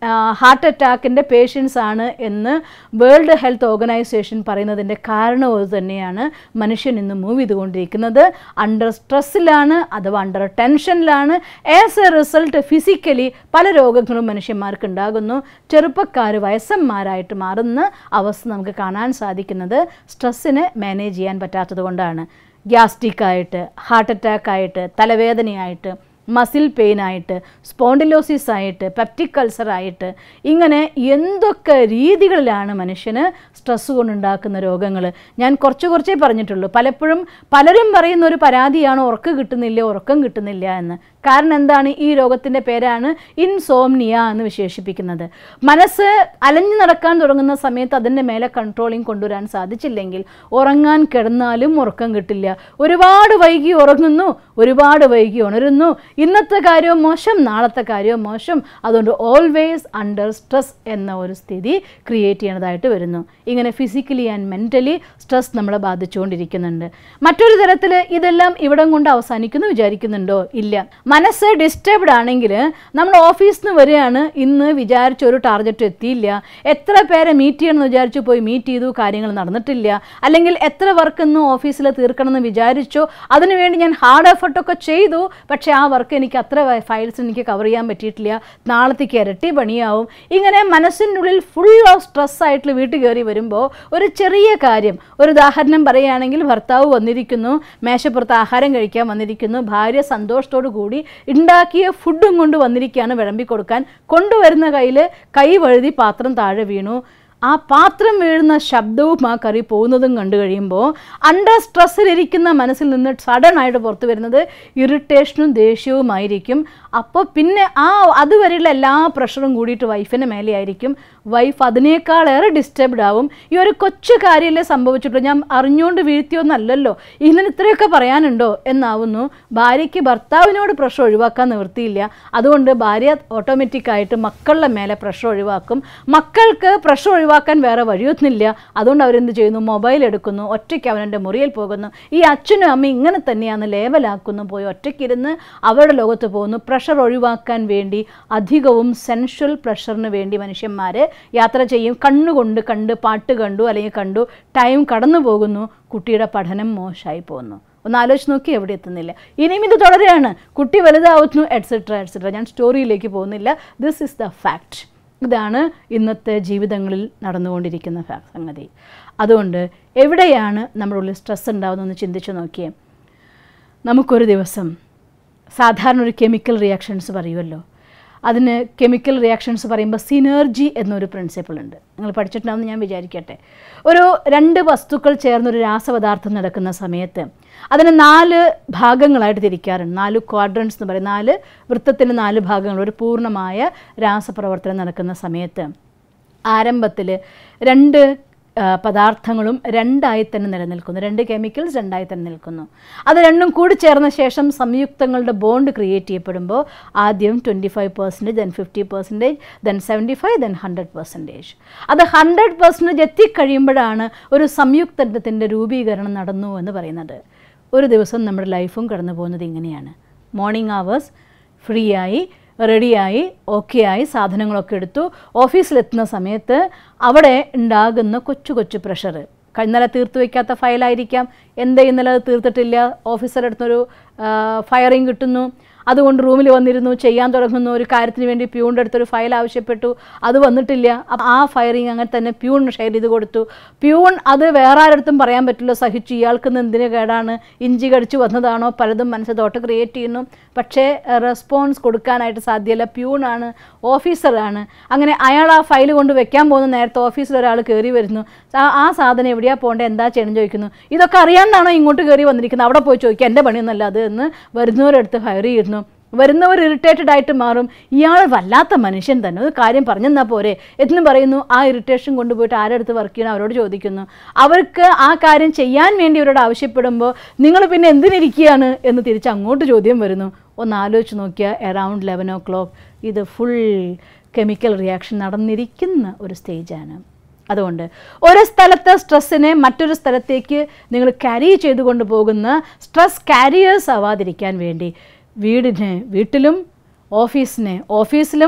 ഹാർട്ട് അറ്റാക്കിൻ്റെ പേഷ്യൻസ് ആണ് എന്ന് വേൾഡ് ഹെൽത്ത് ഓർഗനൈസേഷൻ പറയുന്നതിൻ്റെ കാരണം അത് തന്നെയാണ് മനുഷ്യൻ ഇന്ന് മൂവ് ചെയ്തുകൊണ്ടിരിക്കുന്നത് അണ്ടർ സ്ട്രെസ്സിലാണ് അഥവാ അണ്ടർ ടെൻഷനിലാണ് ആസ് എ റിസൾട്ട് ഫിസിക്കലി പല രോഗങ്ങളും മനുഷ്യന്മാർക്ക് ഉണ്ടാകുന്നു ചെറുപ്പക്കാർ വയസ്സന്മാരായിട്ട് മാറുന്ന അവസ്ഥ നമുക്ക് കാണാൻ സാധിക്കുന്നത് സ്ട്രെസ്സിന് മാനേജ് ചെയ്യാൻ പറ്റാത്തത് കൊണ്ടാണ് ഗ്യാസ്ട്രിക് ആയിട്ട് ഹാർട്ട് അറ്റാക്ക് ആയിട്ട് തലവേദനയായിട്ട് മസിൽ പെയിൻ ആയിട്ട് സ്പോണ്ടിലോസിസ് ആയിട്ട് പെപ്റ്റിക് അൾസർ ആയിട്ട് ഇങ്ങനെ എന്തൊക്കെ രീതികളിലാണ് മനുഷ്യന് സ്ട്രെസ് കൊണ്ടുണ്ടാക്കുന്ന രോഗങ്ങൾ ഞാൻ കുറച്ച് കുറച്ചേ പറഞ്ഞിട്ടുള്ളൂ പലപ്പോഴും പലരും പറയുന്ന ഒരു പരാതിയാണ് ഉറക്ക് കിട്ടുന്നില്ല ഉറക്കം കിട്ടുന്നില്ല എന്ന് കാരണം എന്താണ് ഈ രോഗത്തിൻ്റെ പേരാണ് ഇൻസോംനിയ എന്ന് വിശേഷിപ്പിക്കുന്നത് മനസ്സ് അലഞ്ഞു നടക്കാൻ തുടങ്ങുന്ന സമയത്ത് അതിൻ്റെ മേലെ കൺട്രോളിങ് കൊണ്ടുവരാൻ സാധിച്ചില്ലെങ്കിൽ ഉറങ്ങാൻ കിടന്നാലും ഉറക്കം കിട്ടില്ല ഒരുപാട് വൈകി ഉറങ്ങുന്നു ഒരുപാട് വൈകി ഉണരുന്നു ഇന്നത്തെ കാര്യവും മോശം നാളത്തെ കാര്യവും മോശം അതുകൊണ്ട് ഓൾവേസ് അണ്ടർ സ്ട്രെസ് എന്ന ഒരു സ്ഥിതി ക്രിയേറ്റ് ചെയ്യണതായിട്ട് വരുന്നു ഇങ്ങനെ ഫിസിക്കലി ആൻഡ് മെൻ്റലി സ്ട്രെസ് നമ്മളെ ബാധിച്ചുകൊണ്ടിരിക്കുന്നുണ്ട് മറ്റൊരു തരത്തിൽ ഇതെല്ലാം ഇവിടം കൊണ്ട് അവസാനിക്കുന്നു വിചാരിക്കുന്നുണ്ടോ ഇല്ല മനസ്സ് ഡിസ്റ്റർബ്ഡ് ആണെങ്കിൽ നമ്മൾ ഓഫീസിൽ നിന്ന് വരികയാണ് ഇന്ന് വിചാരിച്ച ഒരു ടാർഗറ്റ് എത്തിയില്ല എത്ര പേരെ മീറ്റ് ചെയ്യണമെന്ന് വിചാരിച്ചു പോയി മീറ്റ് ചെയ്തു കാര്യങ്ങൾ നടന്നിട്ടില്ല അല്ലെങ്കിൽ എത്ര വർക്ക് ഇന്ന് ഓഫീസിൽ തീർക്കണമെന്ന് വിചാരിച്ചോ അതിനുവേണ്ടി ഞാൻ ഹാർഡ് എഫർട്ടൊക്കെ ചെയ്തു പക്ഷേ ആ വർക്ക് എനിക്ക് അത്ര ഫയൽസ് എനിക്ക് കവർ ചെയ്യാൻ പറ്റിയിട്ടില്ല നാളത്തേക്ക് ഇരട്ടി പണിയാവും ഇങ്ങനെ മനസ്സിൻ്റെ ഉള്ളിൽ ഫുൾ ഓഫ് സ്ട്രെസ് ആയിട്ട് വീട്ടിൽ കയറി വരുമ്പോൾ ഒരു ചെറിയ കാര്യം ഒരു ഉദാഹരണം പറയുകയാണെങ്കിൽ ഭർത്താവ് വന്നിരിക്കുന്നു മേശപ്പുറത്ത് ആഹാരം കഴിക്കാൻ വന്നിരിക്കുന്നു ഭാര്യ സന്തോഷത്തോടു കൂടി ഉണ്ടാക്കിയ ഫുഡും കൊണ്ട് വന്നിരിക്കുകയാണ് വിളമ്പി കൊടുക്കാൻ കൊണ്ടുവരുന്ന കയ്യിൽ കൈ വഴുതി പാത്രം താഴെ വീണു ആ പാത്രം വീഴുന്ന ശബ്ദവും ആ കറി പോകുന്നതും കണ്ടു കഴിയുമ്പോൾ അണ്ടർ സ്ട്രെസ്സിലിരിക്കുന്ന മനസ്സിൽ നിന്ന് സഡൻ ആയിട്ട് പുറത്തു വരുന്നത് ഇറിറ്റേഷനും ദേഷ്യവുമായിരിക്കും അപ്പോൾ പിന്നെ ആ അതുവരെയുള്ള എല്ലാ പ്രഷറും കൂടിയിട്ട് വൈഫിൻ്റെ മേലെയായിരിക്കും വൈഫ് അതിനേക്കാളേറെ ഡിസ്റ്റർബ്ഡ് ആവും ഈ ഒരു കൊച്ചു കാര്യമല്ലേ സംഭവിച്ചിട്ടുള്ളൂ ഞാൻ അറിഞ്ഞുകൊണ്ട് വീഴ്ത്തിയൊന്നല്ലല്ലോ ഇതിന് ഇത്രയൊക്കെ പറയാനുണ്ടോ എന്നാവുന്നു ഭാര്യയ്ക്ക് ഭർത്താവിനോട് പ്രഷർ ഒഴിവാക്കാൻ നിവൃത്തിയില്ല അതുകൊണ്ട് ഭാര്യ ഓട്ടോമാറ്റിക്കായിട്ട് മക്കളുടെ മേലെ പ്രഷർ ഒഴിവാക്കും മക്കൾക്ക് പ്രഷർ ഒഴിവാക്കാൻ വേറെ വഴിയൊന്നുമില്ല അതുകൊണ്ട് അവരെന്ത് ചെയ്യുന്നു മൊബൈൽ എടുക്കുന്നു ഒറ്റയ്ക്ക് അവനെൻ്റെ മുറിയിൽ പോകുന്നു ഈ അച്ഛനും അമ്മയും ഇങ്ങനെ തന്നെയാണ് ലേവലാക്കുന്നു പോയി ഒറ്റയ്ക്കിരുന്ന് അവരുടെ ലോകത്ത് പോകുന്നു പ്രഷർ ഒഴിവാക്കാൻ വേണ്ടി അധികവും സെൻഷ്വൽ പ്രഷറിന് വേണ്ടി മനുഷ്യന്മാർ യാത്ര ചെയ്യും കണ്ണുകൊണ്ട് കണ്ട് പാട്ട് കണ്ടു അല്ലെങ്കിൽ കണ്ടു ടൈം കടന്നു പോകുന്നു കുട്ടിയുടെ പഠനം മോശമായി പോകുന്നു ഒന്ന് ആലോചിച്ച് നോക്കി എവിടെ എത്തുന്നില്ല ഇനിയും ഇത് തുടരുകയാണ് കുട്ടി വലുതാവുന്നു എറ്റ്സെട്ര എറ്റ്സെട്ര ഞാൻ സ്റ്റോറിയിലേക്ക് പോകുന്നില്ല ദിസ് ഇസ് ദ ഫാക്റ്റ് ഇതാണ് ഇന്നത്തെ ജീവിതങ്ങളിൽ നടന്നുകൊണ്ടിരിക്കുന്ന ഫാ- സംഗതി അതുകൊണ്ട് എവിടെയാണ് നമ്മുടെ ഉള്ളിൽ സ്ട്രെസ് ഉണ്ടാകുന്നതെന്ന് ചിന്തിച്ച് നോക്കിയേ നമുക്കൊരു ദിവസം സാധാരണ ഒരു കെമിക്കൽ റിയാക്ഷൻസ് പറയുമല്ലോ അതിന് കെമിക്കൽ റിയാക്ഷൻസ് പറയുമ്പോൾ സിനർജി എന്നൊരു പ്രിൻസിപ്പിൾ ഉണ്ട് നിങ്ങൾ പഠിച്ചിട്ടുണ്ടാവുമെന്ന് ഞാൻ വിചാരിക്കട്ടെ ഒരു രണ്ട് വസ്തുക്കൾ ചേർന്നൊരു രാസപദാർത്ഥം നടക്കുന്ന സമയത്ത് അതിന് നാല് ഭാഗങ്ങളായിട്ട് തിരിക്കാറുണ്ട് നാല് ക്വാഡ്രൻസ് എന്ന് പറയും നാല് വൃത്തത്തിന് നാല് ഭാഗങ്ങൾ ഒരു പൂർണ്ണമായ രാസപ്രവർത്തനം നടക്കുന്ന സമയത്ത് ആരംഭത്തിൽ രണ്ട് ആ, പദാർത്ഥങ്ങളും രണ്ടായി തന്നെ നിലനിൽക്കുന്നു രണ്ട് കെമിക്കൽസ് രണ്ടായി തന്നെ നിൽക്കുന്നു അത് രണ്ടും കൂടി ചേർന്ന ശേഷം സംയുക്തങ്ങളുടെ ബോണ്ട് ക്രിയേറ്റ് ചെയ്യപ്പെടുമ്പോൾ ആദ്യം twenty five percentage then fifty percentage then seventy five then hundred percentage അത് ഹൺഡ്രഡ് പെർസെൻറ്റേജ് എത്തിക്കഴിയുമ്പോഴാണ് ഒരു സംയുക്തത്തിൻ്റെ രൂപീകരണം നടന്നു എന്ന് പറയുന്നത് ഒരു ദിവസം നമ്മുടെ ലൈഫും കടന്നു പോകുന്നത് ഇങ്ങനെയാണ് മോർണിംഗ് അവേഴ്സ് ഫ്രീ ആയി റെഡിയായി ഓക്കെ ആയി സാധനങ്ങളൊക്കെ എടുത്തു ഓഫീസിലെത്തുന്ന സമയത്ത് അവിടെ ഉണ്ടാകുന്ന കൊച്ചു കൊച്ചു പ്രഷർ ഇന്നലെ തീർത്ത് വയ്ക്കാത്ത ഫയലായിരിക്കാം എന്താ ഇന്നലെ അത് തീർത്തിട്ടില്ല ഓഫീസറുടെ അടുത്തൊരു ഫയറിങ് കിട്ടുന്നു അതുകൊണ്ട് റൂമിൽ വന്നിരുന്നു ചെയ്യാൻ തുടങ്ങുന്നു ഒരു കാര്യത്തിന് വേണ്ടി പ്യൂണിൻ്റെ അടുത്തൊരു ഫയൽ ആവശ്യപ്പെട്ടു അത് വന്നിട്ടില്ല അപ്പം ആ ഫയറിങ് അങ്ങനെ തന്നെ പ്യൂണിന് ഷെയർ ചെയ്ത് കൊടുത്തു പ്യൂൺ അത് വേറെ ആരടുത്തും പറയാൻ പറ്റില്ല സഹിച്ചു ഇയാൾക്ക് ഇന്ന് എന്തിന് കേടാണ് ഇഞ്ചി കടിച്ചു വന്നതാണോ പലതും മനസ്സ് തോട്ട് ക്രിയേറ്റ് ചെയ്യുന്നു പക്ഷേ റെസ്പോൺസ് കൊടുക്കാനായിട്ട് സാധ്യമല്ല പ്യൂണാണ് ഓഫീസറാണ് അങ്ങനെ അയാൾ ആ ഫയൽ കൊണ്ട് വെക്കാൻ പോകുന്ന നേരത്തെ ഓഫീസിൽ ഒരാൾ കയറി വരുന്നു ആ- ആ സാധനം എവിടെയാ പോകേണ്ടത് എന്താ ചെയ്യണം ചോദിക്കുന്നു ഇതൊക്കെ അറിയാണ്ടാണോ ഇങ്ങോട്ട് കയറി വന്നിരിക്കുന്നത് അവിടെ പോയി ചോദിക്കുക എൻ്റെ പണിയൊന്നല്ല അത് എന്ന് വരുന്നവരെടുത്ത് ഫയർ ചെയ്യുന്നു വരുന്നവർ ഇറിറ്റേറ്റഡ് ആയിട്ട് മാറും ഇയാൾ വല്ലാത്ത മനുഷ്യൻ തന്നെ ഒരു കാര്യം പറഞ്ഞെന്നാൽ പോരെ എന്ന് പറയുന്നു ആ ഇറിറ്റേഷൻ കൊണ്ടുപോയിട്ട് ആരെടുത്ത് വർക്ക് ചെയ്യണം അവരോട് ചോദിക്കുന്നു അവർക്ക് ആ കാര്യം ചെയ്യാൻ വേണ്ടി അവരോട് ആവശ്യപ്പെടുമ്പോൾ നിങ്ങൾ പിന്നെ എന്തിനിരിക്കുകയാണ് എന്ന് തിരിച്ച് അങ്ങോട്ട് ചോദ്യം വരുന്നു ഒന്ന് ആലോചിച്ച് നോക്കിയാൽ അറൗണ്ട് ലെവൻ ഓ ക്ലോക്ക് ഇത് ഫുൾ കെമിക്കൽ റിയാക്ഷൻ നടന്നിരിക്കുന്ന ഒരു സ്റ്റേജാണ് അതുകൊണ്ട് ഒരു സ്ഥലത്തെ സ്ട്രെസ്സിനെ മറ്റൊരു സ്ഥലത്തേക്ക് നിങ്ങൾ ക്യാരി ചെയ്തുകൊണ്ട് പോകുന്ന സ്ട്രെസ് കാരിയേഴ്സ് ആവാതിരിക്കാൻ വേണ്ടി വീടിനെ വീട്ടിലും ഓഫീസിനെ ഓഫീസിലും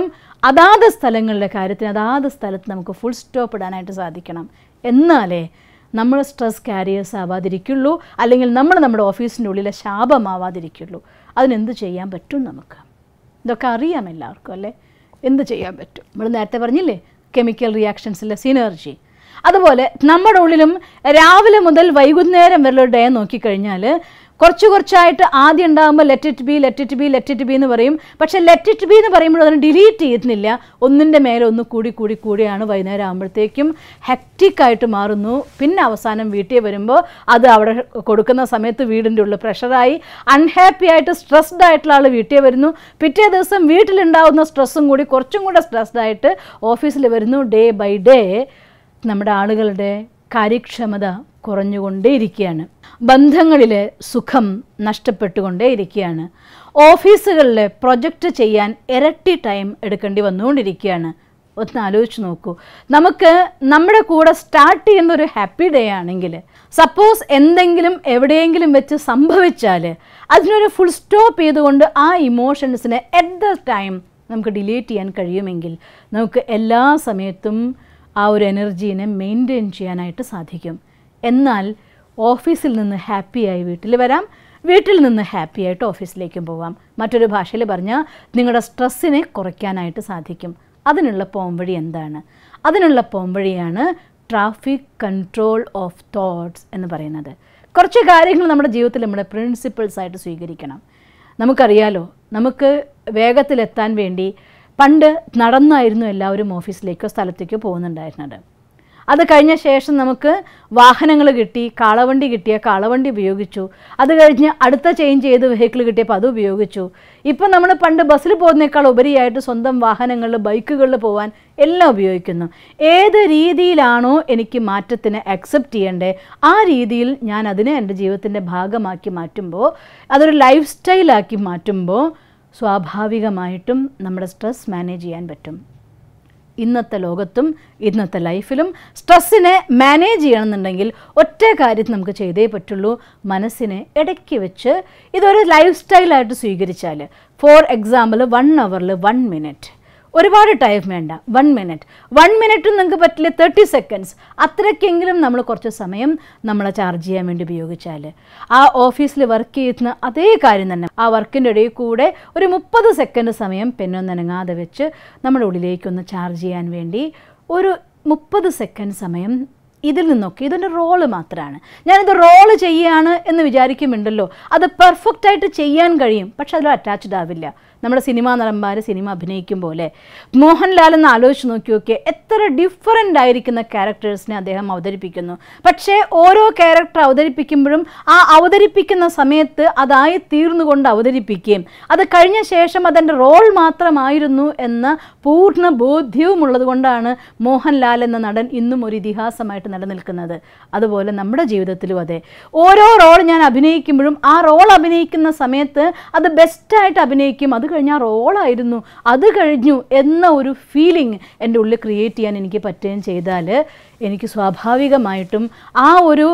അതാത് സ്ഥലങ്ങളുടെ കാര്യത്തിന് അതാത് സ്ഥലത്ത് നമുക്ക് ഫുൾ സ്റ്റോപ്പ് ഇടാനായിട്ട് സാധിക്കണം എന്നാലേ നമ്മൾ സ്ട്രെസ് കാരിയേഴ്സ് ആവാതിരിക്കുള്ളൂ അല്ലെങ്കിൽ നമ്മൾ നമ്മുടെ ഓഫീസിൻ്റെ ഉള്ളിലെ ശാപമാവാതിരിക്കുള്ളൂ അതിനെന്ത് ചെയ്യാൻ പറ്റും നമുക്ക് ഇതൊക്കെ അറിയാം എല്ലാവർക്കും അല്ലേ എന്ത് ചെയ്യാൻ പറ്റും നമ്മൾ നേരത്തെ പറഞ്ഞില്ലേ കെമിക്കൽ റിയാക്ഷൻസിലെ സിനർജി അതുപോലെ നമ്മുടെ ഉള്ളിലും രാവിലെ മുതൽ വൈകുന്നേരം വരെയുള്ള ഡേ നോക്കിക്കഴിഞ്ഞാൽ കുറച്ച് കുറച്ചായിട്ട് ആദ്യം ഉണ്ടാകുമ്പോൾ let it be let it be let it be എന്ന് പറയും പക്ഷേ ലെറ്റ് ഇറ്റ് ബി എന്ന് പറയുമ്പോൾ അതിന് ഡിലീറ്റ് ചെയ്യുന്നില്ല ഒന്നിൻ്റെ മേലെ ഒന്ന് കൂടി കൂടി കൂടിയാണ് വൈകുന്നേരം ആകുമ്പോഴത്തേക്കും ഹെക്റ്റിക്കായിട്ട് മാറുന്നു പിന്നെ അവസാനം വീട്ടിൽ വരുമ്പോൾ അത് അവിടെ കൊടുക്കുന്ന സമയത്ത് വീടിൻ്റെ ഉള്ളിൽ പ്രഷറായി അൺഹാപ്പി ആയിട്ട് സ്ട്രെസ്ഡ് ആയിട്ടുള്ള ആൾ വീട്ടിൽ വരുന്നു പിറ്റേ ദിവസം വീട്ടിലുണ്ടാകുന്ന സ്ട്രെസ്സും കൂടി കുറച്ചും കൂടെ സ്ട്രെസ്ഡ് ആയിട്ട് ഓഫീസിൽ വരുന്നു ഡേ ബൈ ഡേ നമ്മുടെ ആളുകളുടെ കാര്യക്ഷമത കുറഞ്ഞുകൊണ്ടേയിരിക്കുകയാണ് ബന്ധങ്ങളിലെ സുഖം നഷ്ടപ്പെട്ടുകൊണ്ടേയിരിക്കുകയാണ് ഓഫീസുകളിൽ പ്രൊജക്റ്റ് ചെയ്യാൻ ഇരട്ടി ടൈം എടുക്കേണ്ടി വന്നുകൊണ്ടിരിക്കുകയാണ് ഒന്ന് ആലോചിച്ച് നോക്കൂ നമുക്ക് നമ്മുടെ കൂടെ സ്റ്റാർട്ട് ചെയ്യുന്ന ഒരു ഹാപ്പി ഡേ ആണെങ്കിൽ സപ്പോസ് എന്തെങ്കിലും എവിടെയെങ്കിലും വെച്ച് സംഭവിച്ചാൽ അതിനൊരു ഫുൾ സ്റ്റോപ്പ് ചെയ്തുകൊണ്ട് ആ ഇമോഷൻസിനെ അറ്റ് ദ ടൈം നമുക്ക് ഡിലീറ്റ് ചെയ്യാൻ കഴിയുമെങ്കിൽ നമുക്ക് എല്ലാ സമയത്തും ആ ഒരു എനർജീനെ മെയിൻറ്റെയിൻ ചെയ്യാനായിട്ട് സാധിക്കും എന്നാൽ ഓഫീസിൽ നിന്ന് ഹാപ്പിയായി വീട്ടിൽ വരാം വീട്ടിൽ നിന്ന് ഹാപ്പി ആയിട്ട് ഓഫീസിലേക്കും പോവാം മറ്റൊരു ഭാഷയിൽ പറഞ്ഞാൽ നിങ്ങളുടെ സ്ട്രെസ്സിനെ കുറയ്ക്കാനായിട്ട് സാധിക്കും അതിനുള്ള പോംവഴി എന്താണ് അതിനുള്ള പോംവഴിയാണ് ട്രാഫിക് കൺട്രോൾ ഓഫ് തോട്ട്സ് എന്ന് പറയുന്നത് കുറച്ച് കാര്യങ്ങൾ നമ്മുടെ ജീവിതത്തിൽ നമ്മുടെ പ്രിൻസിപ്പിൾസ് ആയിട്ട് സ്വീകരിക്കണം നമുക്കറിയാലോ നമുക്ക് വേഗത്തിലെത്താൻ വേണ്ടി പണ്ട് നടന്നായിരുന്നു എല്ലാവരും ഓഫീസിലേക്കോ സ്ഥലത്തേക്കോ പോകുന്നുണ്ടായിരുന്നത് അത് കഴിഞ്ഞ ശേഷം നമുക്ക് വാഹനങ്ങൾ കിട്ടി കാളവണ്ടി കിട്ടിയ കാളവണ്ടി ഉപയോഗിച്ചു അത് കഴിഞ്ഞ് അടുത്ത ചേഞ്ച് ചെയ്ത് വെഹിക്കിൾ കിട്ടിയപ്പോൾ അത് ഉപയോഗിച്ചു ഇപ്പം നമ്മൾ പണ്ട് ബസ്സിൽ പോകുന്നേക്കാൾ ഉപരിയായിട്ട് സ്വന്തം വാഹനങ്ങളിൽ ബൈക്കുകളിൽ പോകാൻ എല്ലാം ഉപയോഗിക്കുന്നു ഏത് രീതിയിലാണോ എനിക്ക് മാറ്റത്തിന് അക്സെപ്റ്റ് ചെയ്യേണ്ടേ ആ രീതിയിൽ ഞാൻ അതിനെ എൻ്റെ ജീവിതത്തിൻ്റെ ഭാഗമാക്കി മാറ്റുമ്പോൾ അതൊരു ലൈഫ് സ്റ്റൈലാക്കി മാറ്റുമ്പോൾ സ്വാഭാവികമായിട്ടും നമ്മുടെ സ്ട്രെസ് മാനേജ് ചെയ്യാൻ പറ്റും ഇന്നത്തെ ലോകത്തും ഇന്നത്തെ ലൈഫിലും സ്ട്രെസ്സിനെ മാനേജ് ചെയ്യണമെന്നുണ്ടെങ്കിൽ ഒറ്റ കാര്യം നമുക്ക് ചെയ്തേ പറ്റുള്ളൂ മനസ്സിനെ ഇടയ്ക്ക് വെച്ച് ഇതൊരു ലൈഫ് സ്റ്റൈലായിട്ട് സ്വീകരിച്ചാൽ ഫോർ എക്സാമ്പിൾ വൺ അവറിൽ വൺ മിനിറ്റ് ഒരുപാട് ടൈം വേണ്ട വൺ മിനിറ്റ് വൺ മിനിറ്റും നിങ്ങൾക്ക് പറ്റില്ല തേർട്ടി സെക്കൻഡ്സ് അത്രയ്ക്കെങ്കിലും നമ്മൾ കുറച്ച് സമയം നമ്മളെ ചാർജ് ചെയ്യാൻ വേണ്ടി ഉപയോഗിച്ചാൽ ആ ഓഫീസിൽ വർക്ക് ചെയ്യുന്ന അതേ കാര്യം തന്നെ ആ വർക്കിൻ്റെ ഇടയിൽ കൂടെ ഒരു മുപ്പത് സെക്കൻഡ് സമയം പെണ്ണൊന്നനങ്ങാതെ വെച്ച് നമ്മുടെ ഉള്ളിലേക്കൊന്ന് ചാർജ് ചെയ്യാൻ വേണ്ടി ഒരു മുപ്പത് സെക്കൻഡ് സമയം ഇതിൽ നിന്നൊക്കെ ഇതിൻ്റെ റോള് മാത്രമാണ് ഞാനിത് റോള് ചെയ്യുകയാണ് എന്ന് വിചാരിക്കുന്നുണ്ടല്ലോ അത് പെർഫെക്റ്റ് ആയിട്ട് ചെയ്യാൻ കഴിയും പക്ഷെ അതിൽ അറ്റാച്ച്ഡ് ആവില്ല നമ്മുടെ സിനിമാ നടന്മാർ സിനിമ അഭിനയിക്കും പോലെ മോഹൻലാൽ എന്ന് ആലോചിച്ച് നോക്കി നോക്കിയാൽ എത്ര ഡിഫറൻ്റ് ആയിരിക്കുന്ന ക്യാരക്ടേഴ്സിനെ അദ്ദേഹം അവതരിപ്പിക്കുന്നു പക്ഷേ ഓരോ ക്യാരക്ടർ അവതരിപ്പിക്കുമ്പോഴും ആ അവതരിപ്പിക്കുന്ന സമയത്ത് അതായി തീർന്നുകൊണ്ട് അവതരിപ്പിക്കുകയും അത് കഴിഞ്ഞ ശേഷം അതെൻ്റെ റോൾ മാത്രമായിരുന്നു എന്ന പൂർണ്ണ ബോധ്യവും ഉള്ളത് കൊണ്ടാണ് മോഹൻലാൽ എന്ന നടൻ ഇന്നും ഒരു ഇതിഹാസമായിട്ട് നിലനിൽക്കുന്നത് അതുപോലെ നമ്മുടെ ജീവിതത്തിലും അതെ ഓരോ റോൾ ഞാൻ അഭിനയിക്കുമ്പോഴും ആ റോൾ അഭിനയിക്കുന്ന സമയത്ത് അത് ബെസ്റ്റായിട്ട് അഭിനയിക്കും അത് കഴിഞ്ഞ് ആ റോളായിരുന്നു അത് കഴിഞ്ഞു എന്ന ഒരു ഫീലിംഗ് എൻ്റെ ഉള്ളിൽ ക്രിയേറ്റ് ചെയ്യാൻ എനിക്ക് പറ്റുകയും ചെയ്താൽ എനിക്ക് സ്വാഭാവികമായിട്ടും ആ ഒരു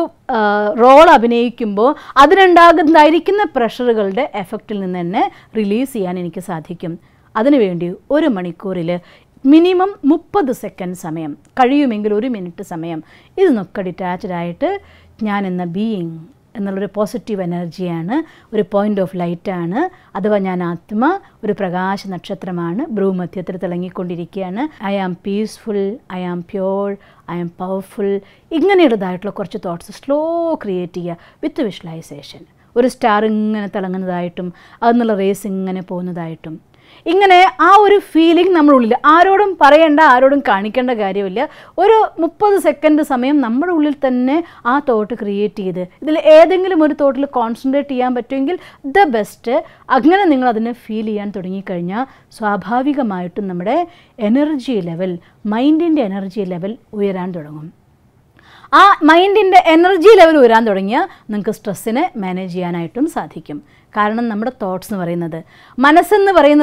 റോൾ അഭിനയിക്കുമ്പോൾ അതിനുണ്ടാകുന്നതായിരിക്കുന്ന പ്രഷറുകളുടെ എഫക്റ്റിൽ നിന്ന് തന്നെ റിലീസ് ചെയ്യാൻ എനിക്ക് സാധിക്കും അതിനുവേണ്ടി ഒരു മണിക്കൂറിൽ മിനിമം മുപ്പത് സെക്കൻഡ് സമയം കഴിയുമെങ്കിൽ ഒരു മിനിറ്റ് സമയം ഇതിനൊക്കെ ഡിറ്റാച്ച്ഡ് ആയിട്ട് ഞാൻ എന്ന ബീയിങ് എന്നുള്ളൊരു പോസിറ്റീവ് എനർജിയാണ് ഒരു പോയിൻ്റ് ഓഫ് ലൈറ്റാണ് അഥവാ ഞാൻ ആത്മ ഒരു പ്രകാശ നക്ഷത്രമാണ് ഭ്രൂമധ്യത്തിൽ തിളങ്ങിക്കൊണ്ടിരിക്കുകയാണ് I am peaceful I am pure I am powerful ഇങ്ങനെയുള്ളതായിട്ടുള്ള കുറച്ച് തോട്ട്സ് സ്ലോ ക്രിയേറ്റ് ചെയ്യുക വിത്ത് വിഷ്വലൈസേഷൻ ഒരു സ്റ്റാർ ഇങ്ങനെ തിളങ്ങുന്നതായിട്ടും അതിനുള്ള റേസ് ഇങ്ങനെ പോകുന്നതായിട്ടും ഇങ്ങനെ ആ ഒരു ഫീലിംഗ് നമ്മുടെ ഉള്ളിൽ ആരോടും പറയേണ്ട ആരോടും കാണിക്കേണ്ട കാര്യമില്ല ഒരു മുപ്പത് സെക്കൻഡ് സമയം നമ്മുടെ ഉള്ളിൽ തന്നെ ആ തോട്ട് ക്രിയേറ്റ് ചെയ്ത് ഇതിൽ ഏതെങ്കിലും ഒരു തോട്ടിൽ കോൺസെൻട്രേറ്റ് ചെയ്യാൻ പറ്റുമെങ്കിൽ ദ ബെസ്റ്റ് അങ്ങനെ നിങ്ങൾ അതിനെ ഫീൽ ചെയ്യാൻ തുടങ്ങിക്കഴിഞ്ഞാൽ സ്വാഭാവികമായിട്ടും നമ്മുടെ എനർജി ലെവൽ മൈൻഡിൻ്റെ എനർജി ലെവൽ ഉയരാൻ തുടങ്ങും ആ മൈൻഡിൻ്റെ എനർജി ലെവൽ ഉയരാൻ തുടങ്ങിയാൽ നിങ്ങൾക്ക് സ്ട്രെസ്സിനെ മാനേജ് ചെയ്യാനായിട്ടും സാധിക്കും കാരണം നമ്മുടെ തോട്ട്സ് എന്ന് പറയുന്നത് മനസ്സെന്ന് പറയുന്നത്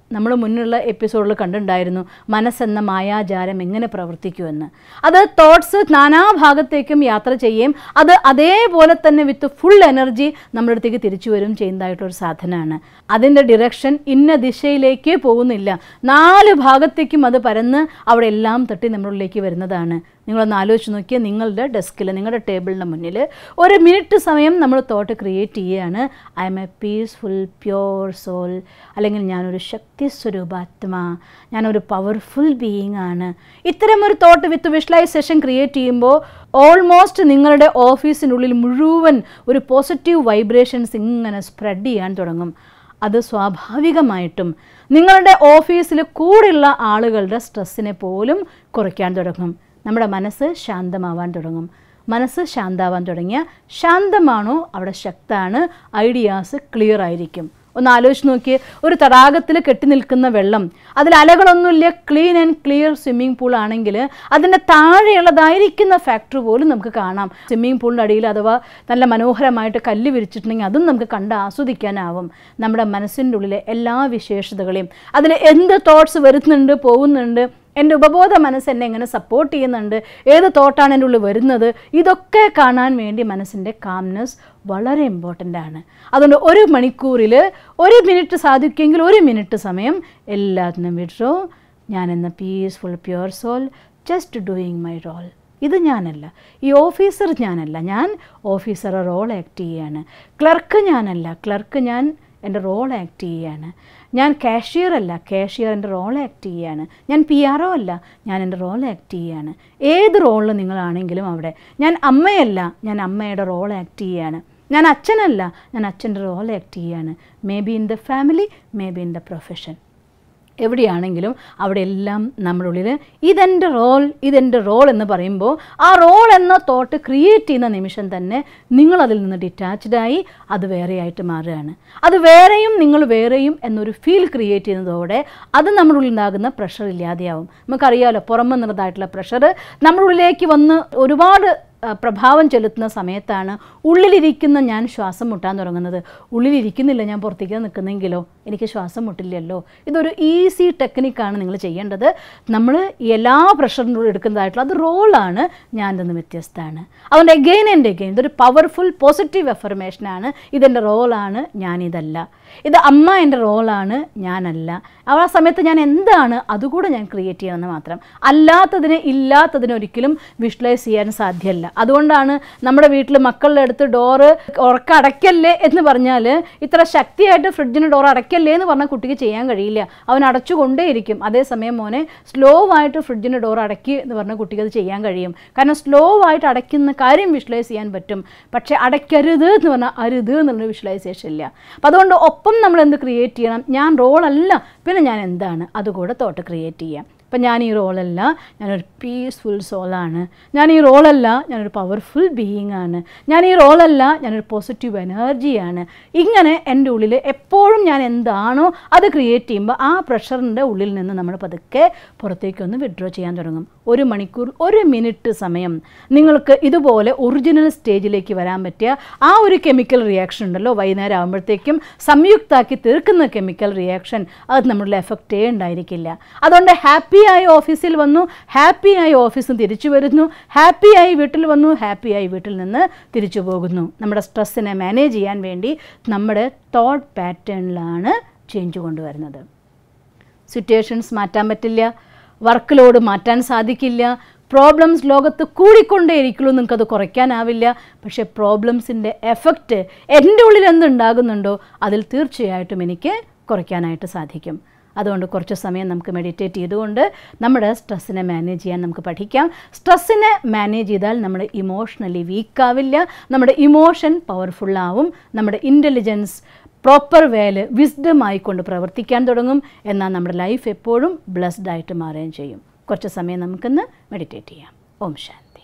നമ്മൾ മുന്നുള്ള എപ്പിസോഡിൽ കണ്ടിട്ടുണ്ടായിരുന്നു മനസ്സെന്ന മായാജാലം എങ്ങനെ പ്രവർത്തിക്കുമെന്ന് അത് തോട്ട്സ് നാനാഭാഗത്തേക്കും യാത്ര ചെയ്യുകയും അത് അതേപോലെ തന്നെ വിത്ത് ഫുൾ എനർജി നമ്മുടെ അടുത്തേക്ക് തിരിച്ചു വരും ചെയ്യുന്നതായിട്ടൊരു സാധനമാണ് അതിൻ്റെ ഡിറക്ഷൻ ഇന്ന ദിശയിലേക്ക് പോകുന്നില്ല നാല് ഭാഗത്തേക്കും അത് പരന്ന് അവിടെ എല്ലാം തട്ടി നമ്മളിലേക്ക് വരുന്നതാണ് നിങ്ങളൊന്ന് ആലോചിച്ച് നോക്കിയാൽ നിങ്ങളുടെ ഡെസ്കിൽ നിങ്ങളുടെ ടേബിളിൻ്റെ മുന്നിൽ ഒരു മിനിറ്റ് സമയം നമ്മൾ തോട്ട് ക്രിയേറ്റ് ചെയ്യുകയാണ് I am a peaceful pure soul അല്ലെങ്കിൽ ഞാനൊരു ശക്തി സ്വരൂപാത്മാ ഞാനൊരു പവർഫുൾ ബീയിങ് ആണ് ഇത്തരം ഒരു തോട്ട് വിത്ത് വിഷ്വലൈസേഷൻ ക്രിയേറ്റ് ചെയ്യുമ്പോൾ ഓൾമോസ്റ്റ് നിങ്ങളുടെ ഓഫീസിനുള്ളിൽ മുഴുവൻ ഒരു പോസിറ്റീവ് വൈബ്രേഷൻസ് ഇങ്ങനെ സ്പ്രെഡ് ചെയ്യാൻ തുടങ്ങും അത് സ്വാഭാവികമായിട്ടും നിങ്ങളുടെ ഓഫീസിൽ കൂടെയുള്ള ആളുകളുടെ സ്ട്രെസ്സിനെ പോലും കുറയ്ക്കാൻ തുടങ്ങും നമ്മുടെ മനസ്സ് ശാന്തമാവാൻ തുടങ്ങും മനസ്സ് ശാന്താവാൻ തുടങ്ങിയ ശാന്തമാണോ അവിടെ ശക്താണ് ഐഡിയാസ് ക്ലിയർ ആയിരിക്കും ഒന്ന് ആലോചിച്ച് നോക്കിയേ ഒരു തടാകത്തിൽ കെട്ടി നിൽക്കുന്ന വെള്ളം അതിൽ അലകളൊന്നുമില്ല clean and clear swimming pool ആണെങ്കിൽ അതിൻ്റെ താഴെയുള്ളതായിരിക്കുന്ന ഫാക്ടറി പോലും നമുക്ക് കാണാം സ്വിമ്മിംഗ് പൂളിൻ്റെ അടിയിൽ അഥവാ നല്ല മനോഹരമായിട്ട് കല്ല് വിരിച്ചിട്ടുണ്ടെങ്കിൽ അതും നമുക്ക് കണ്ട് ആസ്വദിക്കാനാവും നമ്മുടെ മനസ്സിൻ്റെ ഉള്ളിലെ എല്ലാ വിശേഷതകളെയും അതിൽ എന്ത് തോട്ട്സ് വരുന്നുണ്ട് പോകുന്നുണ്ട് എൻ്റെ ഉപബോധ മനസ്സ് എന്നെ എങ്ങനെ സപ്പോർട്ട് ചെയ്യുന്നുണ്ട് ഏത് തോട്ടാണ് എൻ്റെ ഉള്ളിൽ വരുന്നത് ഇതൊക്കെ കാണാൻ വേണ്ടി മനസ്സിൻ്റെ കാംനെസ് വളരെ ഇമ്പോർട്ടൻ്റ് ആണ് അതുകൊണ്ട് ഒരു മണിക്കൂറിൽ ഒരു മിനിറ്റ് സാധിക്കുമെങ്കിൽ ഒരു മിനിറ്റ് സമയം എല്ലാത്തിനും വിഡ്രോ ഞാൻ എന്ന peaceful pure soul just doing my role ഇത് ഞാനല്ല ഈ ഓഫീസർ ഞാനല്ല ഞാൻ ഓഫീസർ റോൾ ആക്ട് ചെയ്യാണ് ക്ലർക്ക് ഞാനല്ല ക്ലർക്ക് ഞാൻ എൻ്റെ റോൾ ആക്ട് ചെയ്യാണ് ഞാൻ കാഷ്യർ അല്ല കാഷ്യർ എൻ്റെ റോൾ ആക്ട് ചെയ്യാണ് ഞാൻ പി ആർ ഒ അല്ല ഞാൻ എൻ്റെ റോൾ ആക്ട് ചെയ്യാണ് ഏത് റോളിൽ നിങ്ങളാണെങ്കിലും അവിടെ ഞാൻ അമ്മയല്ല ഞാൻ അമ്മയുടെ റോൾ ആക്ട് ചെയ്യാണ് ഞാൻ അച്ഛനല്ല ഞാൻ അച്ഛൻ്റെ റോൾ ആക്ട് ചെയ്യാണ് may be in the family may be in the profession എവിടെയാണെങ്കിലും അവിടെ എല്ലാം നമ്മുടെ ഉള്ളിൽ ഇതെൻ്റെ റോൾ ഇതെൻ്റെ റോൾ എന്ന് പറയുമ്പോൾ ആ റോൾ എന്ന തോട്ട് ക്രിയേറ്റ് ചെയ്യുന്ന നിമിഷം തന്നെ നിങ്ങളതിൽ നിന്ന് ഡിറ്റാച്ച്ഡായി അത് വേറെയായിട്ട് മാറുകയാണ് അത് വേറെയും നിങ്ങൾ വേറെയും എന്നൊരു ഫീൽ ക്രിയേറ്റ് ചെയ്യുന്നതോടെ അത് നമ്മുടെ ഉള്ളിൽ ഉണ്ടാകുന്ന പ്രഷർ ഇല്ലാതെയാവും നമുക്കറിയാമല്ലോ പുറമെ നിന്നതായിട്ടുള്ള പ്രഷർ നമ്മുടെ ഉള്ളിലേക്ക് വന്ന് ഒരുപാട് ആ, പ്രഭാവം ചെലുത്തുന്ന സമയത്താണ് ഉള്ളിലിരിക്കുന്ന ഞാൻ ശ്വാസം മുട്ടാൻ തുടങ്ങുന്നത് ഉള്ളിലിരിക്കുന്നില്ല ഞാൻ പുറത്തേക്ക് നിൽക്കുന്നെങ്കിലോ എനിക്ക് ശ്വാസം മുട്ടില്ലല്ലോ ഇതൊരു ഈസി ടെക്നിക്കാണ് നിങ്ങൾ ചെയ്യേണ്ടത് നമ്മൾ എല്ലാ പ്രഷറിനോട് എടുക്കുന്നതായിട്ടുള്ള അത് റോളാണ് ഞാൻ നിന്ന് വ്യത്യസ്തമാണ് അതുകൊണ്ട് എഗെയിൻ ആൻഡ് എഗെയിൻ ഇതൊരു പവർഫുൾ പോസിറ്റീവ് എഫർമേഷനാണ് ഇതെൻ്റെ റോളാണ് ഞാനിതല്ല ഇത് അമ്മ എൻ്റെ റോളാണ് ഞാനല്ല ആ സമയത്ത് ഞാൻ എന്താണ് അതുകൂടെ ഞാൻ ക്രിയേറ്റ് ചെയ്യണമെന്ന് മാത്രം അല്ലാത്തതിനെ ഇല്ലാത്തതിനെ ഒരിക്കലും വിഷ്വലൈസ് ചെയ്യാൻ സാധ്യമല്ല അതുകൊണ്ടാണ് നമ്മുടെ വീട്ടിൽ മക്കളുടെ അടുത്ത് ഡോറ് ഉറക്കം അടയ്ക്കല്ലേ എന്ന് പറഞ്ഞാൽ ഇത്ര ശക്തിയായിട്ട് ഫ്രിഡ്ജിന് ഡോർ അടയ്ക്കല്ലേ എന്ന് പറഞ്ഞാൽ കുട്ടിക്ക് ചെയ്യാൻ കഴിയില്ല അവൻ അടച്ചുകൊണ്ടേയിരിക്കും അതേസമയം മോനെ സ്ലോ ആയിട്ട് ഫ്രിഡ്ജിന് ഡോർ അടയ്ക്ക് എന്ന് പറഞ്ഞാൽ കുട്ടിക്ക് അത് ചെയ്യാൻ കഴിയും കാരണം സ്ലോ ആയിട്ട് അടയ്ക്കുന്ന കാര്യം വിഷ്വലൈസ് ചെയ്യാൻ പറ്റും പക്ഷേ അടയ്ക്കരുത് എന്ന് പറഞ്ഞാൽ അരുത് എന്നുള്ള വിഷ്വലൈസേഷൻ ഇല്ല അപ്പം അതുകൊണ്ട് ഒപ്പം നമ്മൾ എന്ത് ക്രിയേറ്റ് ചെയ്യണം ഞാൻ റോളല്ല പിന്നെ ഞാൻ എന്താണ് അതുകൂടെ തോട്ട് ക്രിയേറ്റ് ചെയ്യാം അപ്പം ഞാൻ ഈ റോളല്ല ഞാനൊരു പീസ്ഫുൾ സോളാണ് ഞാൻ ഈ റോളല്ല ഞാനൊരു പവർഫുൾ ബീയിങ് ആണ് ഞാൻ ഈ റോളല്ല ഞാനൊരു പോസിറ്റീവ് എനർജിയാണ് ഇങ്ങനെ എൻ്റെ ഉള്ളിൽ എപ്പോഴും ഞാൻ എന്താണോ അത് ക്രിയേറ്റ് ചെയ്യുമ്പോൾ ആ പ്രഷറിൻ്റെ ഉള്ളിൽ നിന്ന് നമ്മൾ പതുക്കെ പുറത്തേക്കൊന്ന് വിഡ്രോ ചെയ്യാൻ തുടങ്ങും ഒരു മണിക്കൂർ ഒരു മിനിറ്റ് സമയം നിങ്ങൾക്ക് ഇതുപോലെ ഒറിജിനൽ സ്റ്റേജിലേക്ക് വരാൻ പറ്റിയ ആ ഒരു കെമിക്കൽ റിയാക്ഷൻ ഉണ്ടല്ലോ വൈകുന്നേരം ആകുമ്പോഴത്തേക്കും സംയുക്താക്കി തീർക്കുന്ന കെമിക്കൽ റിയാക്ഷൻ അത് നമ്മളിൽ എഫക്റ്റേ ഉണ്ടായിരിക്കില്ല അതുകൊണ്ട് ഹാപ്പി ആയി ഓഫീസിൽ വന്നു ഹാപ്പി ആയി ഓഫീസിൽ നിന്ന് തിരിച്ചു വരുന്നു ഹാപ്പി ആയി വീട്ടിൽ വന്നു ഹാപ്പി ആയി വീട്ടിൽ നിന്ന് തിരിച്ചു പോകുന്നു നമ്മുടെ സ്ട്രെസ്സിനെ മാനേജ് ചെയ്യാൻ വേണ്ടി നമ്മുടെ തോട്ട് പാറ്റേണിലാണ് ചേഞ്ച് കൊണ്ടുവരുന്നത് സിറ്റുവേഷൻസ് മാറ്റാൻ പറ്റില്ല വർക്ക് ലോഡ് മാറ്റാൻ സാധിക്കില്ല പ്രോബ്ലംസ് ലോകത്ത് കൂടിക്കൊണ്ടേയിരിക്കുള്ളൂ നിങ്ങൾക്കത് കുറയ്ക്കാനാവില്ല പക്ഷേ പ്രോബ്ലംസിൻ്റെ എഫക്റ്റ് എൻ്റെ ഉള്ളിൽ എന്തുണ്ടാകുന്നുണ്ടോ അതിൽ തീർച്ചയായിട്ടും എനിക്ക് കുറയ്ക്കാനായിട്ട് സാധിക്കും അതുകൊണ്ട് കുറച്ച് സമയം നമുക്ക് മെഡിറ്റേറ്റ് ചെയ്തുകൊണ്ട് നമ്മുടെ സ്ട്രെസ്സിനെ മാനേജ് ചെയ്യാൻ നമുക്ക് പഠിക്കാം സ്ട്രെസ്സിനെ മാനേജ് ചെയ്താൽ നമ്മൾ ഇമോഷണലി വീക്കാവില്ല നമ്മുടെ ഇമോഷൻ പവർഫുള്ളാവും നമ്മുടെ ഇൻ്റലിജൻസ് പ്രോപ്പർ വേല് വിസ്ഡം ആയിക്കൊണ്ട് പ്രവർത്തിക്കാൻ തുടങ്ങും എന്നാൽ നമ്മുടെ ലൈഫ് എപ്പോഴും ബ്ലെസ്ഡ് ആയിട്ട് മാറുകയും ചെയ്യും കുറച്ച് സമയം നമുക്കിന്ന് മെഡിറ്റേറ്റ് ചെയ്യാം ഓം ശാന്തി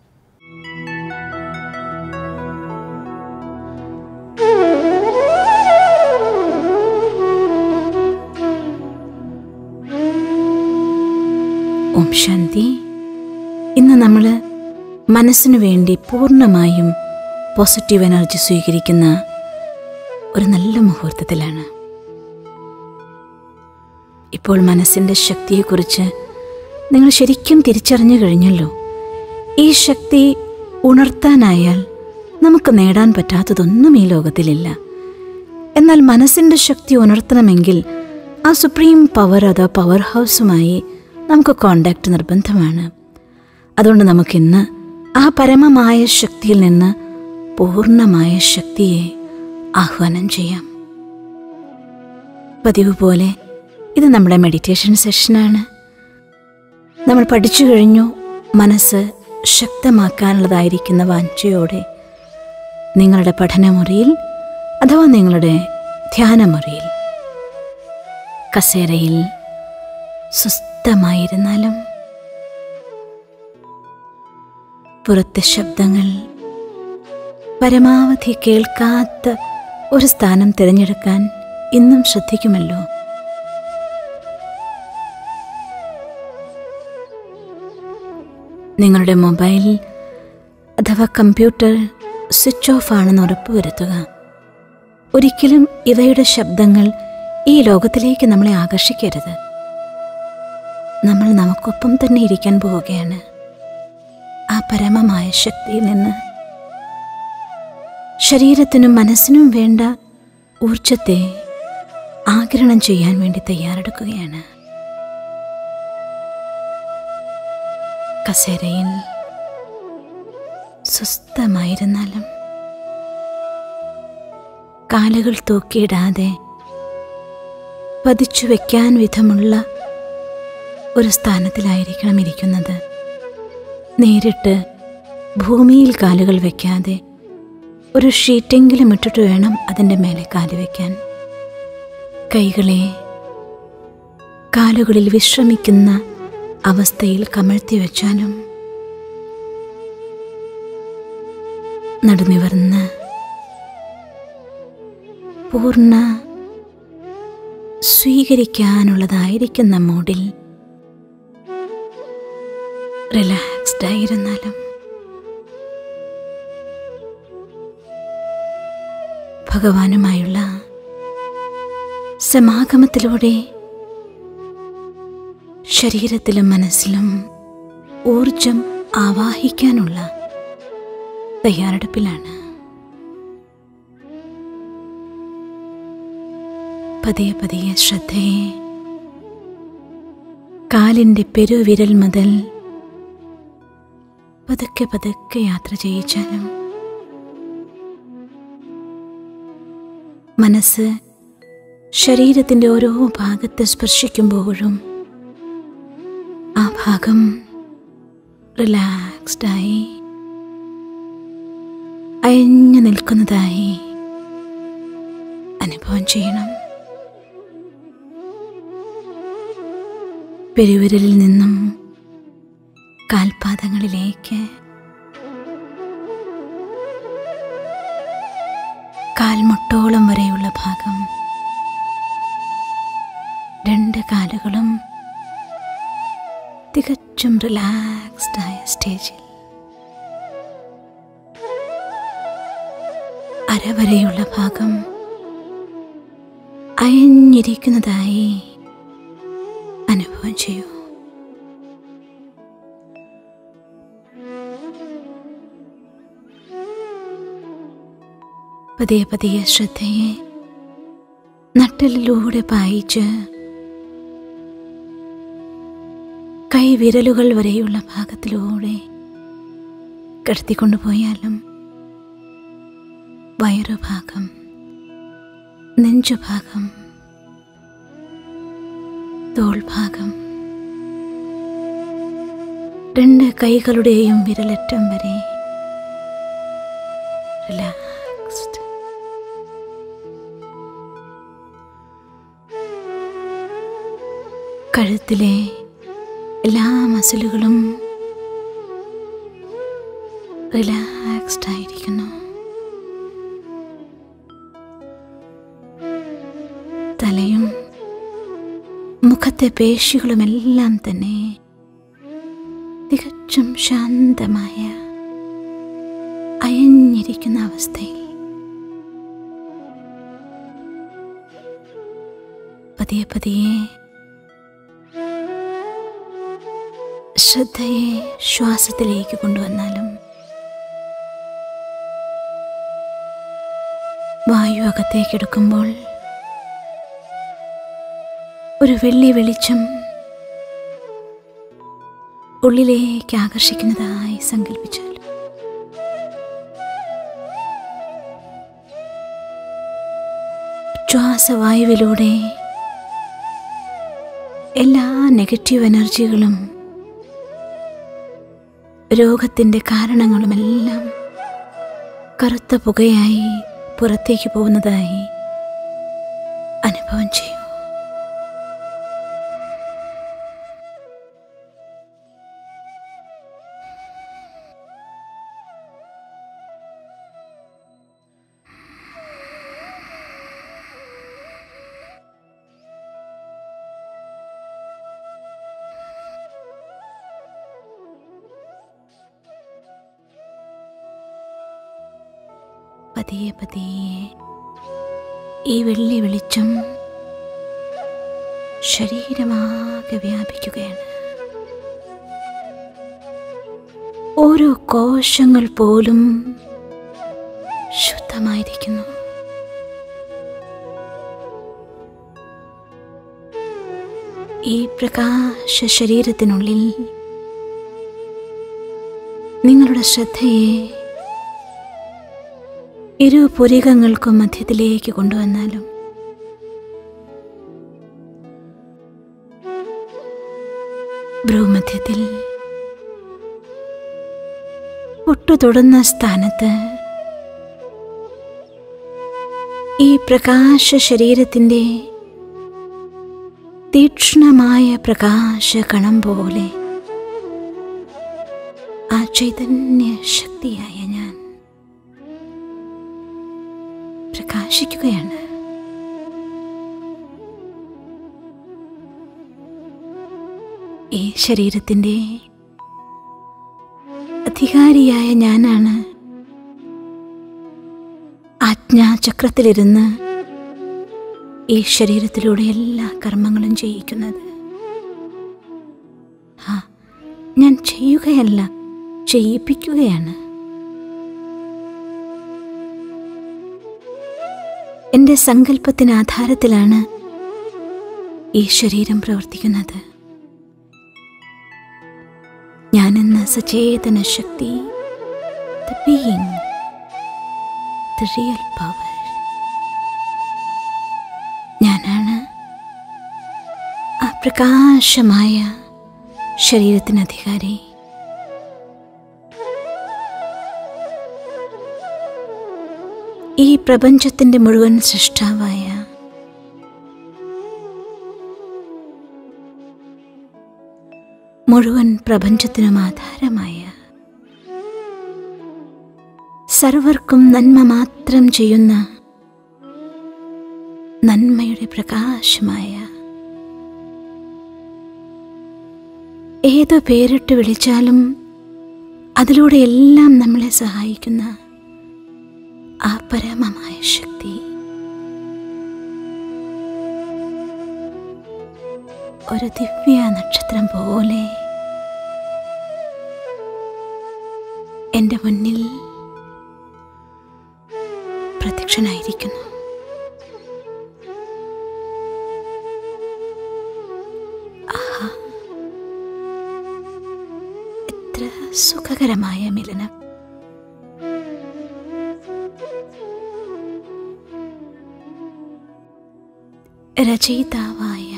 ഓം ശാന്തി ഇന്ന് നമ്മൾ മനസ്സിനു വേണ്ടി പൂർണ്ണമായും പോസിറ്റീവ് എനർജി സ്വീകരിക്കുന്ന ഒരു നല്ല മുഹൂർത്തത്തിലാണ് ഇപ്പോൾ മനസ്സിൻ്റെ ശക്തിയെക്കുറിച്ച് നിങ്ങൾ ശരിക്കും തിരിച്ചറിഞ്ഞു കഴിഞ്ഞല്ലോ ഈ ശക്തി ഉണർത്താനായാൽ നമുക്ക് നേടാൻ പറ്റാത്തതൊന്നും ഈ ലോകത്തിലില്ല എന്നാൽ മനസ്സിൻ്റെ ശക്തി ഉണർത്തണമെങ്കിൽ ആ സുപ്രീം പവർ അതോ പവർ ഹൗസുമായി നമുക്ക് കോണ്ടാക്ട് നിർബന്ധമാണ് അതുകൊണ്ട് നമുക്കിന്ന് ആ പരമമായ ശക്തിയിൽ നിന്ന് പൂർണ്ണമായ ശക്തിയെ ആഹ്വാനം ചെയ്യാം പതിവ് പോലെ ഇത് നമ്മുടെ മെഡിറ്റേഷൻ സെഷനാണ് നമ്മൾ പഠിച്ചു കഴിഞ്ഞു മനസ്സ് ശക്തമാക്കാനുള്ളതായിരിക്കുന്ന വാഞ്ചയോടെ നിങ്ങളുടെ പഠനമുറിയിൽ അഥവാ നിങ്ങളുടെ ധ്യാനമുറിയിൽ കസേരയിൽ സ്വസ്ഥമായിരുന്നാലും പുറത്തെ ശബ്ദങ്ങൾ പരമാവധി കേൾക്കാത്ത ഒരു സ്ഥാനം തിരഞ്ഞെടുക്കാൻ ഇന്നും ശ്രദ്ധിക്കുമല്ലോ നിങ്ങളുടെ മൊബൈൽ അഥവാ കമ്പ്യൂട്ടർ സ്വിച്ച് ഓഫ് ആണെന്ന് ഉറപ്പുവരുത്തുക ഒരിക്കലും ഇവയുടെ ശബ്ദങ്ങൾ ഈ ലോകത്തിലേക്ക് നമ്മളെ ആകർഷിക്കരുത് നമ്മൾ നമുക്കൊപ്പം തന്നെ ഇരിക്കാൻ പോവുകയാണ് ആ പരമമായ ശക്തിയിൽ നിന്ന് ശരീരത്തിനും മനസ്സിനും വേണ്ട ഊർജത്തെ ആകിരണം ചെയ്യാൻ വേണ്ടി തയ്യാറെടുക്കുകയാണ് കസേരയിൽ സ്വസ്ഥമായിരുന്നാലും കാലുകൾ തൂക്കിയിടാതെ പതിച്ചു വയ്ക്കാൻ വിധമുള്ള ഒരു സ്ഥാനത്തിലായിരിക്കണം ഇരിക്കുന്നത് നേരിട്ട് ഭൂമിയിൽ കാലുകൾ വയ്ക്കാതെ ഒരു ഷീറ്റെങ്കിലും ഇട്ടിട്ട് വേണം അതിൻ്റെ മേലെ കാല് വയ്ക്കാൻ കൈകളെ കാലുകളിൽ വിശ്രമിക്കുന്ന അവസ്ഥയിൽ കമഴ്ത്തി വെച്ചാലും നടുനിവർന്ന് പൂർണ്ണ സ്വീകരിക്കാനുള്ളതായിരിക്കുന്ന മൂഡിൽ റിലാക്സ്ഡ് ആയിരുന്നാലും ഭഗവാനുമായുള്ള സമാഗമത്തിലൂടെ ശരീരത്തിലും മനസ്സിലും ഊർജം ആവാഹിക്കാനുള്ള തയ്യാറെടുപ്പിലാണ് പതിയെ പതിയെ ശ്രദ്ധയെ കാലിൻ്റെ പെരുവിരൽ മുതൽ പതുക്കെ പതുക്കെ യാത്ര ചെയ്യിച്ചാലും മനസ്സ് ശരീരത്തിൻ്റെ ഓരോ ഭാഗത്ത് സ്പർശിക്കുമ്പോഴും ആ ഭാഗം റിലാക്സ്ഡായി അയഞ്ഞു നിൽക്കുന്നതായി അനുഭവം ചെയ്യണം പെരുവിരലിൽ നിന്നും കാൽപാദങ്ങളിലേക്ക് കാൽമുട്ടോളം വരെയുള്ള ഭാഗം രണ്ട് കാലുകളും തികച്ചും റിലാക്സ്ഡ് ആയ സ്റ്റേജിൽ അരവരെയുള്ള ഭാഗം അയഞ്ഞിരിക്കുന്നതായി അനുഭവം ചെയ്യൂ പതിയെ പതിയെ ശ്രദ്ധയെ നട്ടലിലൂടെ പായിച്ച് കൈവിരലുകൾ വരെയുള്ള ഭാഗത്തിലൂടെ കടത്തിക്കൊണ്ടുപോയാലും വയറുഭാഗം നെഞ്ചുഭാഗം തോൾഭാഗം രണ്ട് കൈകളുടെയും വിരലറ്റം വരെ റിലാക്സ്ഡ് കഴുത്തിലെ എല്ലാ മസിലുകളും റിലാക്സ്ഡ് ആയിരിക്കുന്നു തലയും മുഖത്തെ പേശികളുമെല്ലാം തന്നെ തികച്ചും ശാന്തമായ അയഞ്ഞിരിക്കുന്ന അവസ്ഥയിൽ പതിയെ പതിയെ ശ്രദ്ധയെ ശ്വാസത്തിലേക്ക് കൊണ്ടുവന്നാലും വായു അകത്തേക്കെടുക്കുമ്പോൾ ഒരു വെള്ളി വെളിച്ചം ഉള്ളിലേക്ക് ആകർഷിക്കുന്നതായി സങ്കല്പിച്ചാൽ ശ്വാസവായുവിലൂടെ എല്ലാ നെഗറ്റീവ് എനർജികളും രോഗത്തിൻ്റെ കാരണങ്ങളുമെല്ലാം കറുത്ത പുകയായി പുറത്തേക്ക് പോകുന്നതായി അനുഭവം ചെയ്യും പതിയെ പതിയെ ഈ വെള്ളി വെളിച്ചം ശരീരമാകെ വ്യാപിക്കുകയാണ് ഓരോ കോശങ്ങൾ പോലും ശുദ്ധമായിരിക്കുന്നു ഈ പ്രകാശ ശരീരത്തിനുള്ളിൽ നിങ്ങളുടെ ശ്രദ്ധയെ ഇരു പുരികങ്ങൾക്കും മധ്യത്തിലേക്ക് കൊണ്ടുവന്നാലും ഭ്രൂമധ്യത്തിൽ ഒട്ടു തൊടുന്ന സ്ഥാനത്ത് ഈ പ്രകാശ ശരീരത്തിൻ്റെ തീക്ഷ്ണമായ പ്രകാശ കണം പോലെ ആ ചൈതന്യ ശക്തിയായ ഞാൻ പ്രകാശിക്കുകയാണ് ഈ ശരീരത്തിൻ്റെ അധികാരിയായ ഞാനാണ് ആജ്ഞാചക്രത്തിലിരുന്ന് ഈ ശരീരത്തിലൂടെ എല്ലാ കർമ്മങ്ങളും ചെയ്യിക്കുന്നത് ആ ഞാൻ ചെയ്യുകയല്ല ചെയ്യിപ്പിക്കുകയാണ് എൻ്റെ സങ്കല്പത്തിന് ആധാരത്തിലാണ് ഈ ശരീരം പ്രവർത്തിക്കുന്നത് ഞാനെന്ന സചേതന ശക്തി the being the real power ഞാനാണ് ആ പ്രകാശമായ ശരീരത്തിന് അധികാരി ഈ പ്രപഞ്ചത്തിൻ്റെ മുഴുവൻ സൃഷ്ടാവായ മുഴുവൻ പ്രപഞ്ചത്തിനും ആധാരമായ സർവർക്കും നന്മ മാത്രം ചെയ്യുന്ന നന്മയുടെ പ്രകാശമായ ഏതു പേരിട്ട് വിളിച്ചാലും അതിലൂടെ എല്ലാം നമ്മളെ സഹായിക്കുന്ന ആ പരമമായ ശക്തി ഒരു ദിവ്യ നക്ഷത്രം പോലെ എൻ്റെ മുന്നിൽ പ്രത്യക്ഷനായിരിക്കുന്നു ആഹാ എത്ര സുഖകരമായ മിലനം രചയിതാവായ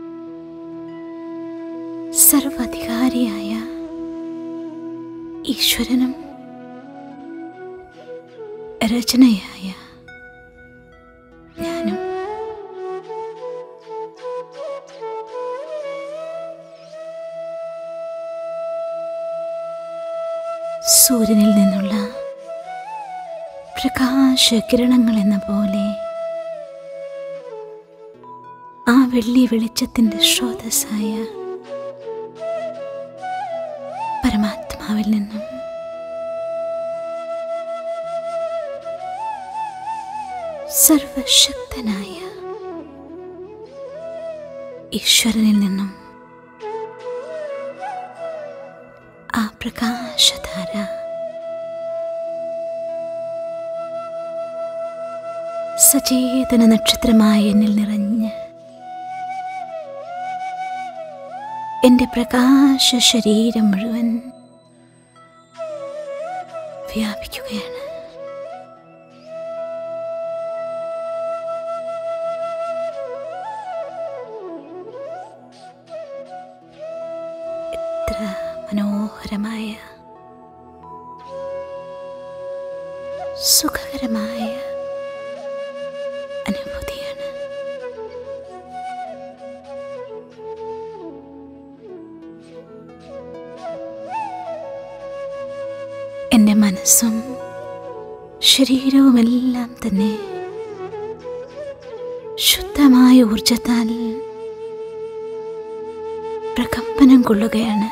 സർവധികാരിയായ ഈശ്വരനും രചനയായ ഞാനും സൂര്യനിൽ നിന്നുള്ള പ്രകാശകിരണങ്ങൾ എന്ന പോലെ ആ വെള്ളി വെളിച്ചത്തിൻ്റെ സ്രോതസ്സായ പരമാത്മാവിൽ നിന്നും സർവശക്തനായ ഈശ്വരനിൽ നിന്നും പ്രകാശധാര സചേതന നക്ഷത്രമായ എന്നിൽ നിറഞ്ഞ് എൻ്റെ പ്രകാശ ശരീരം മുഴുവൻ വ്യാപിക്കുകയാണ് എത്ര മനോഹരമായ സുഖകരമായ അനുഭൂതിയാണ് എൻ്റെ മനസ്സും ശരീരവുമെല്ലാം തന്നെ ശുദ്ധമായ ഊർജത്താൽ പ്രകമ്പനം കൊള്ളുകയാണ്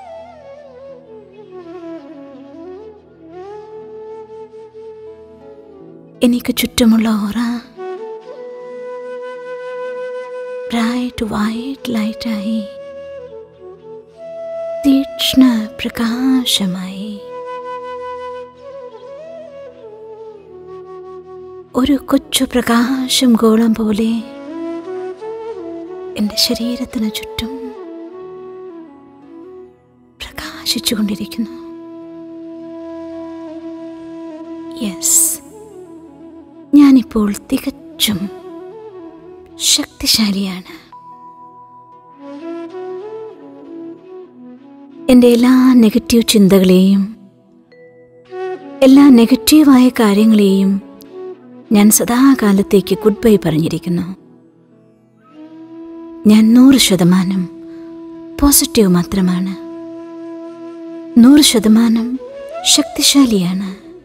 എനിക്ക് ചുറ്റുമുള്ള ഓറ ബ്രൈറ്റ് വൈറ്റ് ലൈറ്റായി തീക്ഷ്ണ പ്രകാശമായി ഒരു കൊച്ചു പ്രകാശം ഗോളം പോലെ എൻ്റെ ശരീരത്തിന് ചുറ്റും പ്രകാശിച്ചുകൊണ്ടിരിക്കുന്നു യെസ് ഞാനിപ്പോൾ തികച്ചും ശക്തിശാലിയാണ് എൻ്റെ എല്ലാ നെഗറ്റീവ് ചിന്തകളെയും എല്ലാ നെഗറ്റീവായ കാര്യങ്ങളെയും ഞാൻ സദാകാലത്തേക്ക് ഗുഡ് ബൈ പറഞ്ഞിരിക്കുന്നു ഞാൻ നൂറ് ശതമാനം പോസിറ്റീവ് മാത്രമാണ് നൂറ് ശതമാനം ശക്തിശാലിയാണ്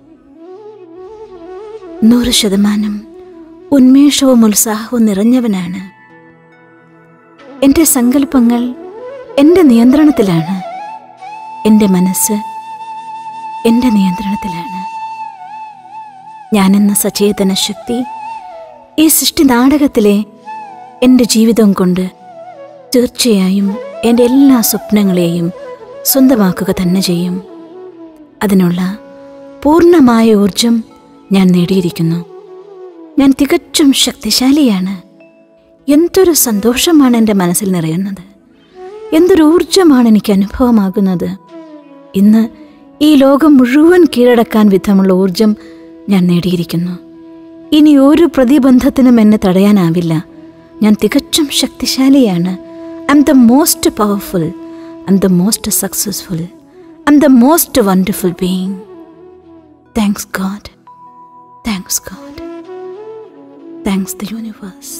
നൂറ് ശതമാനം ഉന്മേഷവും ഉത്സാഹവും നിറഞ്ഞവനാണ് എൻ്റെ സങ്കല്പങ്ങൾ എൻ്റെ നിയന്ത്രണത്തിലാണ് എൻ്റെ മനസ്സ് എൻ്റെ നിയന്ത്രണത്തിലാണ് ഞാനെന്ന സചേതന ശക്തി ഈ സൃഷ്ടി നാടകത്തിലെ എൻ്റെ ജീവിതം കൊണ്ട് തീർച്ചയായും എൻ്റെ എല്ലാ സ്വപ്നങ്ങളെയും സ്വന്തമാക്കുക തന്നെ ചെയ്യും അതിനുള്ള പൂർണ്ണമായ ഊർജം ഞാൻ നേടിയിരിക്കുന്നു ഞാൻ തികച്ചും ശക്തിശാലിയാണ് എന്തൊരു സന്തോഷമാണ് എൻ്റെ മനസ്സിൽ നിറയുന്നത് എന്തൊരു ഊർജമാണ് എനിക്ക് അനുഭവമാകുന്നത് ഇന്ന് ഈ ലോകം മുഴുവൻ കീഴടക്കാൻ വിധമുള്ള ഊർജം ഞാൻ നേടിയിരിക്കുന്നു ഇനി ഒരു പ്രതിബന്ധത്തിനും എന്നെ തടയാനാവില്ല ഞാൻ തികച്ചും ശക്തിശാലിയാണ് I am the most powerful I am the most successful I am the most wonderful being thanks God thanks God thanks the universe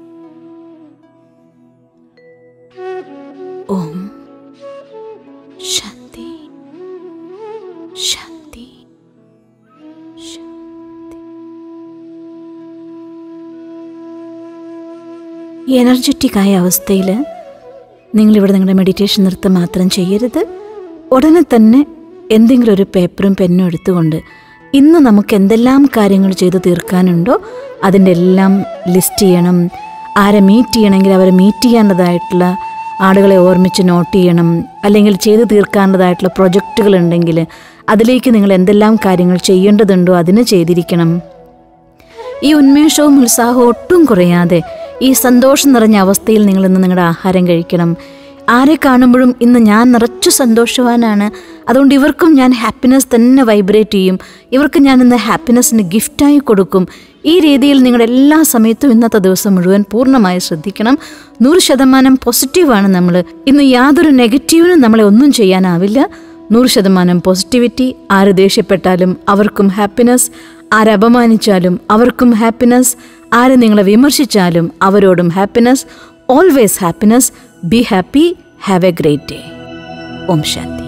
ഓം ശാന്തി ശാന്തി ശാന്തി ഈ എനർജറ്റിക് ആയ അവസ്ഥയിൽ നിങ്ങളിവിടെ നിങ്ങളുടെ മെഡിറ്റേഷൻ നിർത്തം മാത്രം ചെയ്യരുത് ഉടനെ തന്നെ എന്തെങ്കിലും ഒരു പേപ്പറും പെന്നും എടുത്തുകൊണ്ട് ഇന്ന് നമുക്ക് എന്തെല്ലാം കാര്യങ്ങൾ ചെയ്തു തീർക്കാനുണ്ടോ അതിൻ്റെ എല്ലാം ലിസ്റ്റ് ചെയ്യണം ആരെ മീറ്റ് ചെയ്യണമെങ്കിൽ അവരെ മീറ്റ് ചെയ്യേണ്ടതായിട്ടുള്ള ആളുകളെ ഓർമ്മിച്ച് നോട്ട് ചെയ്യണം അല്ലെങ്കിൽ ചെയ്തു തീർക്കാനുള്ളതായിട്ടുള്ള പ്രൊജക്റ്റുകൾ ഉണ്ടെങ്കിൽ അതിലേക്ക് നിങ്ങൾ എന്തെല്ലാം കാര്യങ്ങൾ ചെയ്യേണ്ടതുണ്ടോ അതിന് ചെയ്തിരിക്കണം ഈ ഉന്മേഷവും ഉത്സാഹവും ഒട്ടും കുറയാതെ ഈ സന്തോഷം നിറഞ്ഞ അവസ്ഥയിൽ നിങ്ങൾ ഇന്ന് നിങ്ങളുടെ ആഹാരം കഴിക്കണം ആരെ കാണുമ്പോഴും ഇന്ന് ഞാൻ നിറച്ചു സന്തോഷവാനാണ് അതുകൊണ്ട് ഇവർക്കും ഞാൻ ഹാപ്പിനെസ് തന്നെ വൈബ്രേറ്റ് ചെയ്യും ഇവർക്ക് ഞാൻ ഇന്ന് ഹാപ്പിനെസ്സിന് ഗിഫ്റ്റായി കൊടുക്കും ഈ രീതിയിൽ നിങ്ങളുടെ എല്ലാ സമയത്തും ഇന്നത്തെ ദിവസം മുഴുവൻ പൂർണ്ണമായി ശ്രദ്ധിക്കണം നൂറ് ശതമാനം പോസിറ്റീവാണ് നമ്മൾ ഇന്ന് യാതൊരു നെഗറ്റീവിനും നമ്മളെ ഒന്നും ചെയ്യാനാവില്ല നൂറ് ശതമാനം പോസിറ്റിവിറ്റി ആര് ദേഷ്യപ്പെട്ടാലും അവർക്കും ഹാപ്പിനെസ് ആര് അപമാനിച്ചാലും അവർക്കും ഹാപ്പിനെസ് ആര് നിങ്ങളെ വിമർശിച്ചാലും അവരോടും happiness always happiness be happy have a great day ഓം ശാന്തി